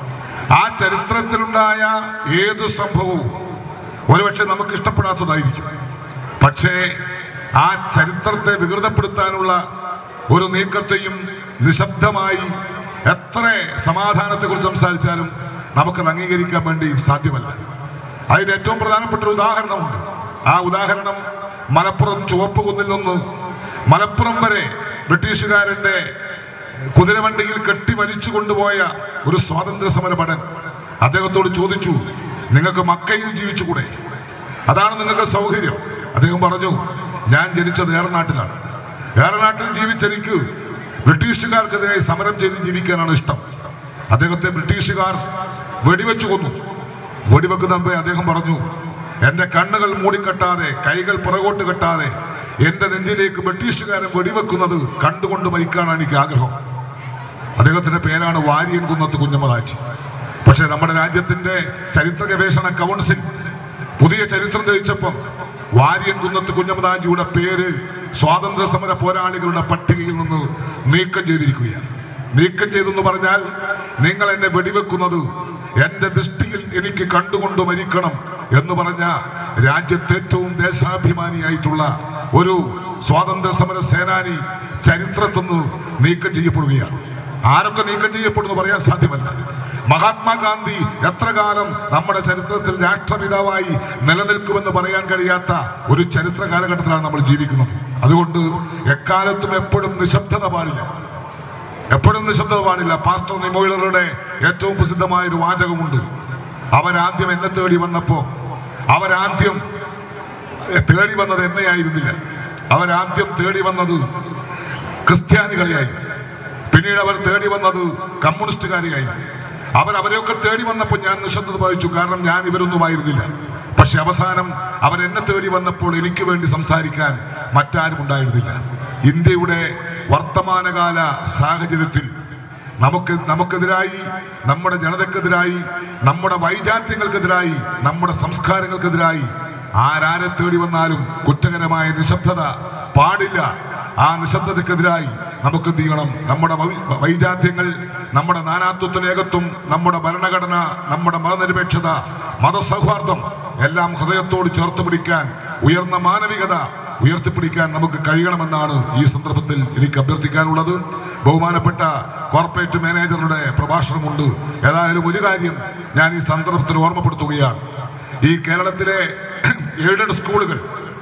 ആ ചരിത്രത്തിലുണ്ടായ ഏതു സംഭവവും ഒരുപക്ഷെ നമുക്ക് ഇഷ്ടപ്പെടാത്തതായിരിക്കും പക്ഷേ ആ ചരിത്രത്തെ വികൃതപ്പെടുത്താനുള്ള ഒരു നീക്കത്തെയും നിശബ്ദമായി എത്ര സമാധാനത്തെക്കുറിച്ച് സംസാരിച്ചാലും നമുക്കത് അംഗീകരിക്കാൻ വേണ്ടി സാധ്യമല്ല അതിന് ഏറ്റവും പ്രധാനപ്പെട്ട ഒരു ഉദാഹരണമുണ്ട് ആ ഉദാഹരണം മലപ്പുറം ചുവപ്പ് കുന്നിൽ നിന്ന് മലപ്പുറം വരെ ബ്രിട്ടീഷുകാരന്റെ കുതിരവണ്ടിയിൽ കെട്ടി വലിച്ചു കൊണ്ടുപോയ ഒരു സ്വാതന്ത്ര്യ സമര ഭടൻ അദ്ദേഹത്തോട് ചോദിച്ചു നിങ്ങൾക്ക് മക്കയിൽ ജീവിച്ചുകൂടെ അതാണ് നിങ്ങൾക്ക് സൗകര്യം അദ്ദേഹം പറഞ്ഞു ഞാൻ ജനിച്ചത് ഏറനാട്ടിലാണ് ഏറനാട്ടിൽ ജീവിച്ചെനിക്ക് ബ്രിട്ടീഷുകാർക്കെതിരെ സമരം ചെയ്ത് ജീവിക്കാനാണ് ഇഷ്ടം അദ്ദേഹത്തെ ബ്രിട്ടീഷുകാർ വെടിവെച്ചു കൊന്നു വെടിവെക്കുന്ന മുമ്പേ അദ്ദേഹം പറഞ്ഞു എന്റെ കണ്ണുകൾ മൂടിക്കെട്ടാതെ കൈകൾ പുറകോട്ട് കെട്ടാതെ എന്റെ നെഞ്ചിലേക്ക് ബ്രിട്ടീഷുകാരൻ വെടിവെക്കുന്നത് കണ്ടുകൊണ്ട് മരിക്കാനാണ് എനിക്ക് ആഗ്രഹം അദ്ദേഹത്തിന്റെ പേരാണ് വാര്യൻ കുന്നത്ത് കുഞ്ഞമ്മദാജി പക്ഷേ നമ്മുടെ രാജ്യത്തിന്റെ ചരിത്ര ഗവേഷണ കൗൺസിൽ പുതിയ ചരിത്രം രചിച്ചപ്പം വാര്യൻ കുന്നത്ത് കുഞ്ഞമ്മദാജിയുടെ പേര് സ്വാതന്ത്ര്യ സമര പോരാളികളുടെ പട്ടികയിൽ നിന്ന് നീക്കം ചെയ്തിരിക്കുകയാണ് നീക്കം ചെയ്തെന്ന് പറഞ്ഞാൽ നിങ്ങൾ എന്നെ വെടിവെക്കുന്നത് എന്റെ ദൃഷ്ടിയിൽ എനിക്ക് കണ്ടുകൊണ്ട് മരിക്കണം എന്ന് പറഞ്ഞ രാജ്യത്തെ ഏറ്റവും ദേശാഭിമാനിയായിട്ടുള്ള ഒരു സ്വാതന്ത്ര്യ സമര സേനാനി ചരിത്രത്തിൽ നിന്ന് നീക്കം ചെയ്യപ്പെടുകയാണ് ആരൊക്കെ നീക്കം ചെയ്യപ്പെടുന്നു പറയാൻ സാധ്യമല്ല മഹാത്മാഗാന്ധി എത്ര കാലം നമ്മുടെ ചരിത്രത്തിൽ രാഷ്ട്രപിതാവായി നിലനിൽക്കുമെന്ന് പറയാൻ കഴിയാത്ത ഒരു ചരിത്ര കാലഘട്ടത്തിലാണ് നമ്മൾ ജീവിക്കുന്നത് അതുകൊണ്ട് എക്കാലത്തും എപ്പോഴും നിശബ്ദത പാടില്ല എപ്പോഴും നിശബ്ദത പാടില്ല പാസ്റ്റർ നിമോയിലറുടെ ഏറ്റവും പ്രസിദ്ധമായ ഒരു വാചകമുണ്ട് അവരാദ്യം എന്നെ തേടി വന്നപ്പോ അവരാദ്യം തേടി വന്നത് എന്നെയായിരുന്നില്ല അവരാദ്യം തേടി വന്നത് ക്രിസ്ത്യാനികളെയായിരുന്നു പിന്നീട് അവർ തേടി വന്നത് കമ്മ്യൂണിസ്റ്റുകാരെയായിരുന്നു അവർ അവരെയൊക്കെ തേടി വന്നപ്പോൾ ഞാൻ നിശബ്ദത വഹിച്ചു കാരണം ഞാൻ ഇവരൊന്നുമായിരുന്നില്ല പക്ഷെ അവസാനം അവരെന്നെ തേടി വന്നപ്പോൾ എനിക്ക് വേണ്ടി സംസാരിക്കാൻ മറ്റാരും ഉണ്ടായിരുന്നില്ല ഇന്ത്യയുടെ വർത്തമാനകാല സാഹചര്യത്തിൽ നമുക്ക് നമുക്കെതിരായി നമ്മുടെ ജനതക്കെതിരായി നമ്മുടെ വൈജാത്യങ്ങൾക്കെതിരായി നമ്മുടെ സംസ്കാരങ്ങൾക്കെതിരായി ആരാരെ തേടി വന്നാലും കുറ്റകരമായ നിശബ്ദത പാടില്ല ആ നിശബ്ദതക്കെതിരായി നമുക്ക് എന്ത് ചെയ്യണം നമ്മുടെ വൈ- വൈജാത്യങ്ങൾ നമ്മുടെ നാനാത്വത്തിന് ഏകത്വം നമ്മുടെ ഭരണഘടന നമ്മുടെ മതനിരപേക്ഷത മതസൗഹാർദ്ദം എല്ലാം ഹൃദയത്തോട് ചേർത്ത് പിടിക്കാൻ ഉയർന്ന മാനവികത ഉയർത്തിപ്പിടിക്കാൻ നമുക്ക് കഴിയണമെന്നാണ് ഈ സന്ദർഭത്തിൽ എനിക്ക് അഭ്യർത്ഥിക്കാനുള്ളത് ബഹുമാനപ്പെട്ട കോർപ്പറേറ്റ് മാനേജറുടെ പ്രഭാഷണമുണ്ട് ഏതായാലും ഒരു കാര്യം ഞാൻ ഈ സന്ദർഭത്തിൽ ഓർമ്മപ്പെടുത്തുകയാണ് ഈ കേരളത്തിലെ എയ്ഡഡ് സ്കൂളുകൾ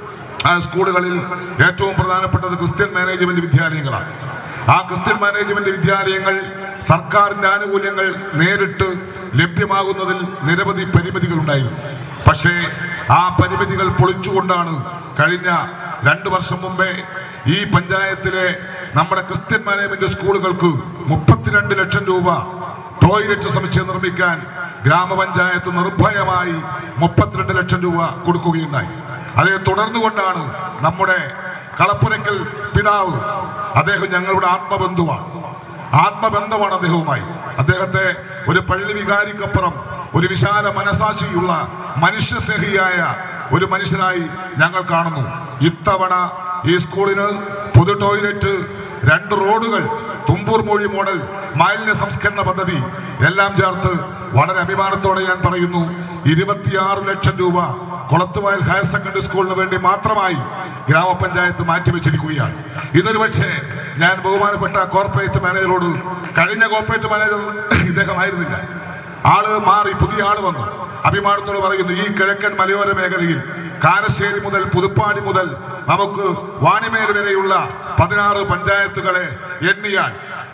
ആ സ്കൂളുകളിൽ ഏറ്റവും പ്രധാനപ്പെട്ടത് ക്രിസ്ത്യൻ മാനേജ്മെന്റ് വിദ്യാലയങ്ങളാണ് ആ ക്രിസ്ത്യൻ മാനേജ്മെന്റ് വിദ്യാലയങ്ങൾ സർക്കാരിന്റെ ആനുകൂല്യങ്ങൾ നേരിട്ട് ലഭ്യമാകുന്നതിൽ നിരവധി പരിമിതികൾ ഉണ്ടായിരുന്നു പക്ഷേ ആ പരിമിതികൾ പൊളിച്ചുകൊണ്ടാണ് കഴിഞ്ഞ രണ്ടു വർഷം മുമ്പേ ഈ പഞ്ചായത്തിലെ നമ്മുടെ ക്രിസ്ത്യൻ മാനേജ്മെന്റ് സ്കൂളുകൾക്ക് മുപ്പത്തിരണ്ട് ലക്ഷം രൂപ ടോയ്ലറ്റ് സമുച്ചയം നിർമ്മിക്കാൻ ഗ്രാമപഞ്ചായത്ത് നിർഭയമായി മുപ്പത്തിരണ്ട് ലക്ഷം രൂപ കൊടുക്കുകയുണ്ടായി അതേ തുടർന്നുകൊണ്ടാണ് നമ്മുടെ കളപ്പുരക്കൽ പിതാവ് അദ്ദേഹം ഞങ്ങളുടെ ആത്മബന്ധുവാണ് ആത്മബന്ധമാണ് അദ്ദേഹവുമായി അദ്ദേഹത്തെ ഒരു പള്ളി വികാരിക്കപ്പുറം ഒരു വിശാല മനസാക്ഷിയുള്ള മനുഷ്യസ്നേഹിയായ ഒരു മനുഷ്യനായി ഞങ്ങൾ കാണുന്നു ഇത്തവണ ഈ സ്കൂളിന് പൊതു ടോയ്ലറ്റ് രണ്ട് റോഡുകൾ തുമ്പൂർ മൊഴി മോഡൽ മാലിന്യ സംസ്കരണ പദ്ധതി എല്ലാം ചേർത്ത് വളരെ അഭിമാനത്തോടെ ഞാൻ പറയുന്നു ഇരുപത്തിയാറ് ലക്ഷം രൂപ കുളത്തുവയൽ ഹയർ സെക്കൻഡറി സ്കൂളിന് വേണ്ടി മാത്രമായി ഗ്രാമപഞ്ചായത്ത് മാറ്റിവെച്ചിരിക്കുകയാണ് ഇതൊരു പക്ഷേ ഞാൻ ബഹുമാനപ്പെട്ട കോർപ്പറേറ്റ് മാനേജറോട് കഴിഞ്ഞ കോർപ്പറേറ്റ് മാനേജർ ഇദ്ദേഹമായിരുന്നില്ല ആള് മാറി പുതിയ ആള് വന്നു അഭിമാനത്തോട് പറയുന്നു ഈ കിഴക്കൻ മലയോര മേഖലയിൽ കാരശ്ശേരി മുതൽ പുതുപ്പാടി മുതൽ നമുക്ക് വാണിമേൽ വരെയുള്ള പതിനാറ് പഞ്ചായത്തുകളെ എണ്ണിയാൽ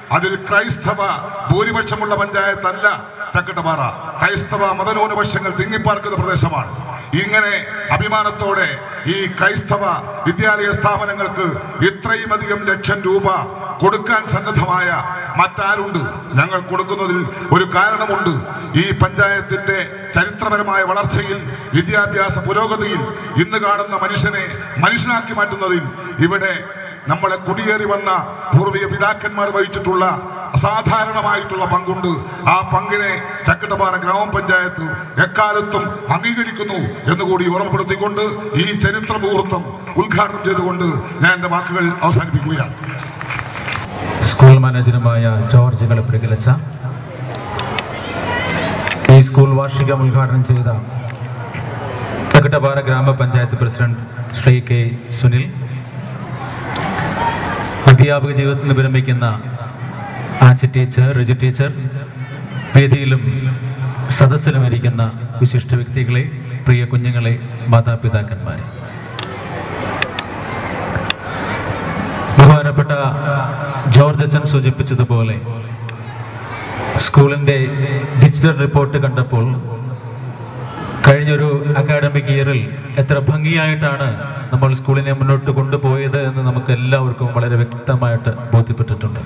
അതിൽ ക്രൈസ്തവ ഭൂരിപക്ഷമുള്ള പഞ്ചായത്തല്ല ചക്കട്ടപ്പാറ ക്രൈസ്തവ മതന്യൂനപക്ഷങ്ങൾ തിങ്ങിപ്പാർക്കുന്ന പ്രദേശമാണ് ഇങ്ങനെ അഭിമാനത്തോടെ ഈ ക്രൈസ്തവ വിദ്യാലയ സ്ഥാപനങ്ങൾക്ക് ഇത്രയും അധികം ലക്ഷം രൂപ കൊടുക്കാൻ സന്നദ്ധമായ മറ്റാരുണ്ട് ഞങ്ങൾ കൊടുക്കുന്നതിൽ ഒരു കാരണമുണ്ട് ഈ പഞ്ചായത്തിന്റെ ചരിത്രപരമായ വളർച്ചയിൽ വിദ്യാഭ്യാസ പുരോഗതിയിൽ ഇന്ന് കാണുന്ന മനുഷ്യനെ മനുഷ്യനാക്കി മാറ്റുന്നതിൽ ഇവിടെ നമ്മളെ കുടിയേറി വന്ന പൂർവിക പിതാക്കന്മാർ വഹിച്ചിട്ടുള്ള അസാധാരണമായിട്ടുള്ള പങ്കുണ്ട് ആ പങ്കിനെ ചക്കട്ടപ്പാറ ഗ്രാമപഞ്ചായത്ത് എക്കാലത്തും അംഗീകരിക്കുന്നു എന്നുകൂടി ഓർമ്മപ്പെടുത്തിക്കൊണ്ട് ഈ ചരിത്ര മുഹൂർത്തം ഉദ്ഘാടനം ചെയ്തുകൊണ്ട് ഞാൻ എൻ്റെ വാക്കുകൾ അവസാനിപ്പിക്കുകയാണ് സ്കൂൾ മാനേജറുമായ ജോർജ് കളപ്പിടിക്കലച്ച ഈ സ്കൂൾ വാർഷികം ഉദ്ഘാടനം ചെയ്ത തക്കട്ടപ്പാറ ഗ്രാമപഞ്ചായത്ത് പ്രസിഡന്റ് ശ്രീ കെ സുനിൽ അധ്യാപക ജീവിതത്തിൽ നിന്ന് വിരമിക്കുന്ന ആൻസി ടീച്ചർ റിജു ടീച്ചർ വേദിയിലും സദസ്സിലും ഇരിക്കുന്ന വിശിഷ്ട വ്യക്തികളെ പ്രിയ കുഞ്ഞുങ്ങളെ മാതാപിതാക്കന്മാരെ ബഹുമാനപ്പെട്ട ജോർജ് അച്ഛൻ സൂചിപ്പിച്ചതുപോലെ സ്കൂളിൻ്റെ ഡിജിറ്റൽ റിപ്പോർട്ട് കണ്ടപ്പോൾ കഴിഞ്ഞൊരു അക്കാഡമിക് ഇയറിൽ എത്ര ഭംഗിയായിട്ടാണ് നമ്മൾ സ്കൂളിനെ മുന്നോട്ട് കൊണ്ടുപോയത് എന്ന് നമുക്ക് എല്ലാവർക്കും വളരെ വ്യക്തമായിട്ട് ബോധ്യപ്പെട്ടിട്ടുണ്ട്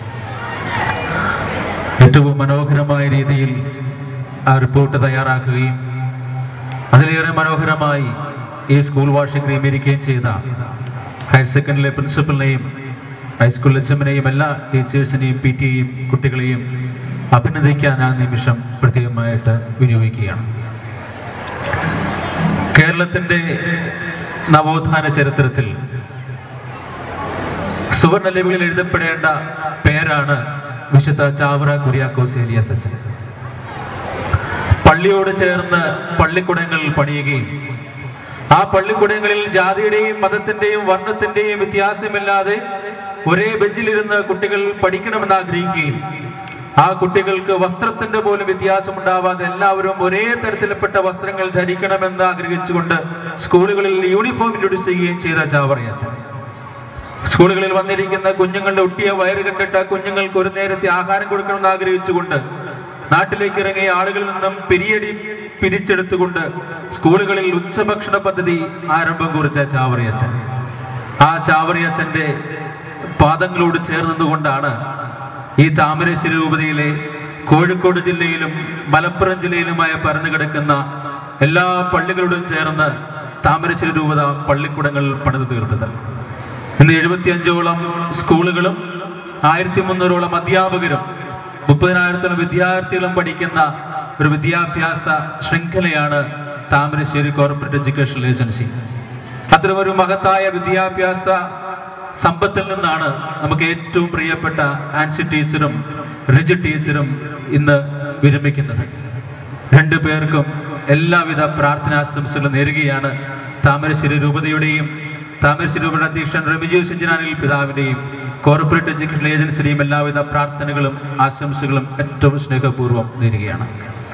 ഏറ്റവും മനോഹരമായ രീതിയിൽ ആ റിപ്പോർട്ട് തയ്യാറാക്കുകയും അതിലേറെ മനോഹരമായി ഈ സ്കൂൾ വാർഷികം ക്രമീകരിക്കുകയും ചെയ്ത ഹയർ സെക്കൻഡറി പ്രിൻസിപ്പലിനെയും ഹൈസ്കൂൾ എച്ച് എമ്മിനെയും എല്ലാ ടീച്ചേഴ്സിനെയും പി ടിയെയും കുട്ടികളെയും അഭിനന്ദിക്കാൻ ആ നിമിഷം പ്രത്യേകമായിട്ട് വിനിയോഗിക്കുകയാണ് കേരളത്തിൻ്റെ നവോത്ഥാന ചരിത്രത്തിൽ സുവർണ ലിപികളിൽ എഴുതപ്പെടേണ്ട പേരാണ് വിശുദ്ധ ചാവറ കുര്യാക്കോസ് ഏലിയാസ് അച്ഛൻ പള്ളിയോട് ചേർന്ന് പള്ളിക്കുടങ്ങൾ പണിയുകയും ആ പള്ളിക്കുടങ്ങളിൽ ജാതിയുടെയും മതത്തിന്റെയും വർണ്ണത്തിന്റെയും വ്യത്യാസമില്ലാതെ ഒരേ ബെഞ്ചിലിരുന്ന് കുട്ടികൾ പഠിക്കണമെന്ന് ആഗ്രഹിക്കുകയും ആ കുട്ടികൾക്ക് വസ്ത്രത്തിന്റെ പോലും വ്യത്യാസമുണ്ടാവാതെ എല്ലാവരും ഒരേ തരത്തിൽപ്പെട്ട വസ്ത്രങ്ങൾ ധരിക്കണമെന്ന് ആഗ്രഹിച്ചുകൊണ്ട് സ്കൂളുകളിൽ യൂണിഫോം ഇൻട്രൊഡ്യൂസ് ചെയ്യുകയും ചെയ്ത ചാവറയച്ചൻ സ്കൂളുകളിൽ വന്നിരിക്കുന്ന കുഞ്ഞുങ്ങളുടെ ഒട്ടിയ വയറ് കണ്ടിട്ട് ആ കുഞ്ഞുങ്ങൾക്ക് ഒരു നേരത്തെ ആഹാരം കൊടുക്കണമെന്ന് ആഗ്രഹിച്ചുകൊണ്ട് നാട്ടിലേക്ക് ഇറങ്ങിയ ആളുകളിൽ നിന്നും പിരിയടി പിരിച്ചെടുത്തുകൊണ്ട് സ്കൂളുകളിൽ ഉച്ചഭക്ഷണ പദ്ധതി ആരംഭം കുറിച്ച ചാവറിയച്ചൻ ആ ചാവറിയച്ചന്റെ പാദങ്ങളോട് ചേർന്നതുകൊണ്ടാണ് ഈ താമരശ്ശേരി രൂപതയിലെ കോഴിക്കോട് ജില്ലയിലും മലപ്പുറം ജില്ലയിലുമായി പരന്നു കിടക്കുന്ന എല്ലാ പള്ളികളോടും ചേർന്ന് താമരശ്ശേരി രൂപത പള്ളിക്കുടങ്ങൾ പണിതു തീർത്തത് ഇന്ന് എഴുപത്തിയഞ്ചോളം സ്കൂളുകളും ആയിരത്തി മുന്നൂറോളം അധ്യാപകരും മുപ്പതിനായിരത്തോളം വിദ്യാർത്ഥികളും പഠിക്കുന്ന ഒരു വിദ്യാഭ്യാസ ശൃംഖലയാണ് താമരശ്ശേരി കോർപ്പറേറ്റ് എഡ്യൂക്കേഷൻ ഏജൻസി അത്തരമൊരു മഹത്തായ വിദ്യാഭ്യാസ സമ്പത്തിൽ നിന്നാണ് നമുക്ക് ഏറ്റവും പ്രിയപ്പെട്ട ആൻസി ടീച്ചറും റിജു ടീച്ചറും ഇന്ന് വിരമിക്കുന്നത് രണ്ടു പേർക്കും എല്ലാവിധ പ്രാർത്ഥനാശംസകളും നേരുകയാണ് താമരശ്ശേരി രൂപതയുടെയും താമരശ്ശേരി രൂപയുടെ അധ്യക്ഷൻ റെമിജു സിഞ്ചനാനിൽ പിതാവിന്റെയും കോർപ്പറേറ്റ് എഡ്യൂക്കേഷൻ ഏജൻസിയുടെയും എല്ലാവിധ പ്രാർത്ഥനകളും ആശംസകളും ഏറ്റവും സ്നേഹപൂർവ്വം നേരുകയാണ്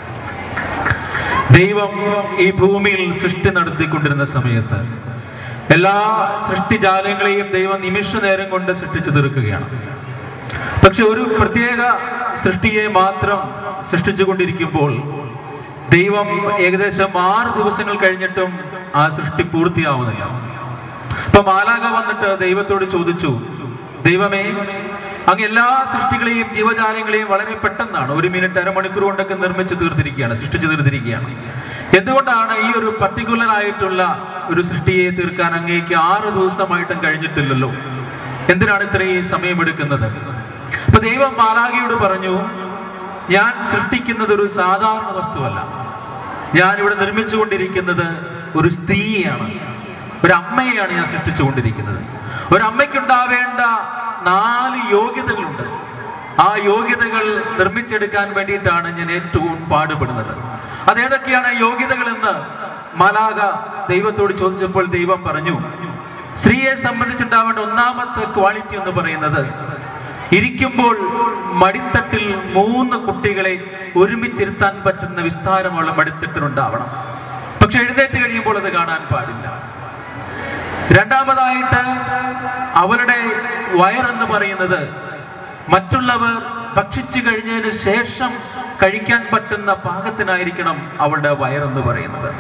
ദൈവം ഈ ഭൂമിയിൽ സൃഷ്ടി നടത്തിക്കൊണ്ടിരുന്ന സമയത്ത് എല്ലാ സൃഷ്ടിജാലങ്ങളെയും ദൈവം നിമിഷ നേരം കൊണ്ട് സൃഷ്ടിച്ചു തീർക്കുകയാണ് പക്ഷെ ഒരു പ്രത്യേക സൃഷ്ടിയെ മാത്രം സൃഷ്ടിച്ചു കൊണ്ടിരിക്കുമ്പോൾ ദൈവം ഏകദേശം ആറ് ദിവസങ്ങൾ കഴിഞ്ഞിട്ടും ആ സൃഷ്ടി പൂർത്തിയാവുന്നില്ല ഇപ്പൊ മാലാക വന്നിട്ട് ദൈവത്തോട് ചോദിച്ചു ദൈവമേ അങ്ങ് എല്ലാ സൃഷ്ടികളെയും ജീവജാലങ്ങളെയും വളരെ പെട്ടെന്നാണ് ഒരു മിനിറ്റ് അരമണിക്കൂർ കൊണ്ടൊക്കെ നിർമ്മിച്ച് തീർത്തിരിക്കുകയാണ് സൃഷ്ടിച്ചു തീർത്തിരിക്കുകയാണ് എന്തുകൊണ്ടാണ് ഈ ഒരു പർട്ടിക്കുലർ ആയിട്ടുള്ള ഒരു സൃഷ്ടിയെ തീർക്കാൻ അങ്ങേക്ക് ആറ് ദിവസമായിട്ടും കഴിഞ്ഞിട്ടില്ലല്ലോ എന്തിനാണ് ഇത്രയും സമയമെടുക്കുന്നത് അപ്പൊ ദൈവം മാലാഖയോട് പറഞ്ഞു ഞാൻ സൃഷ്ടിക്കുന്നത് ഒരു സാധാരണ വസ്തുവല്ല ഞാൻ ഇവിടെ നിർമ്മിച്ചുകൊണ്ടിരിക്കുന്നത് ഒരു സ്ത്രീയാണ് ഒരു അമ്മയെയാണ് ഞാൻ സൃഷ്ടിച്ചുകൊണ്ടിരിക്കുന്നത് ഒരു അമ്മയ്ക്കുണ്ടാവേണ്ട നാല് യോഗ്യതകളുണ്ട് ആ യോഗ്യതകൾ നിർമ്മിച്ചെടുക്കാൻ വേണ്ടിയിട്ടാണ് ഞാൻ ഏറ്റവും പാടുപെടുന്നത് അതേതൊക്കെയാണ് ആ യോഗ്യതകൾ എന്ന് മലാക ദൈവത്തോട് ചോദിച്ചപ്പോൾ ദൈവം പറഞ്ഞു സ്ത്രീയെ സംബന്ധിച്ചുണ്ടാവേണ്ട ഒന്നാമത്തെ ക്വാളിറ്റി എന്ന് പറയുന്നത് ഇരിക്കുമ്പോൾ മടിത്തട്ടിൽ മൂന്ന് കുട്ടികളെ ഒരുമിച്ചിരുത്താൻ പറ്റുന്ന വിസ്താരമുള്ള മടിത്തട്ടിലുണ്ടാവണം പക്ഷെ എഴുന്നേറ്റ് കഴിയുമ്പോൾ അത് കാണാൻ പാടില്ല രണ്ടാമതായിട്ട് അവളുടെ വയറെന്ന് പറയുന്നത് മറ്റുള്ളവർ ഭക്ഷിച്ചു കഴിഞ്ഞതിന് ശേഷം കഴിക്കാൻ പറ്റുന്ന പാകത്തിനായിരിക്കണം അവളുടെ വയറെന്ന് പറയുന്നത്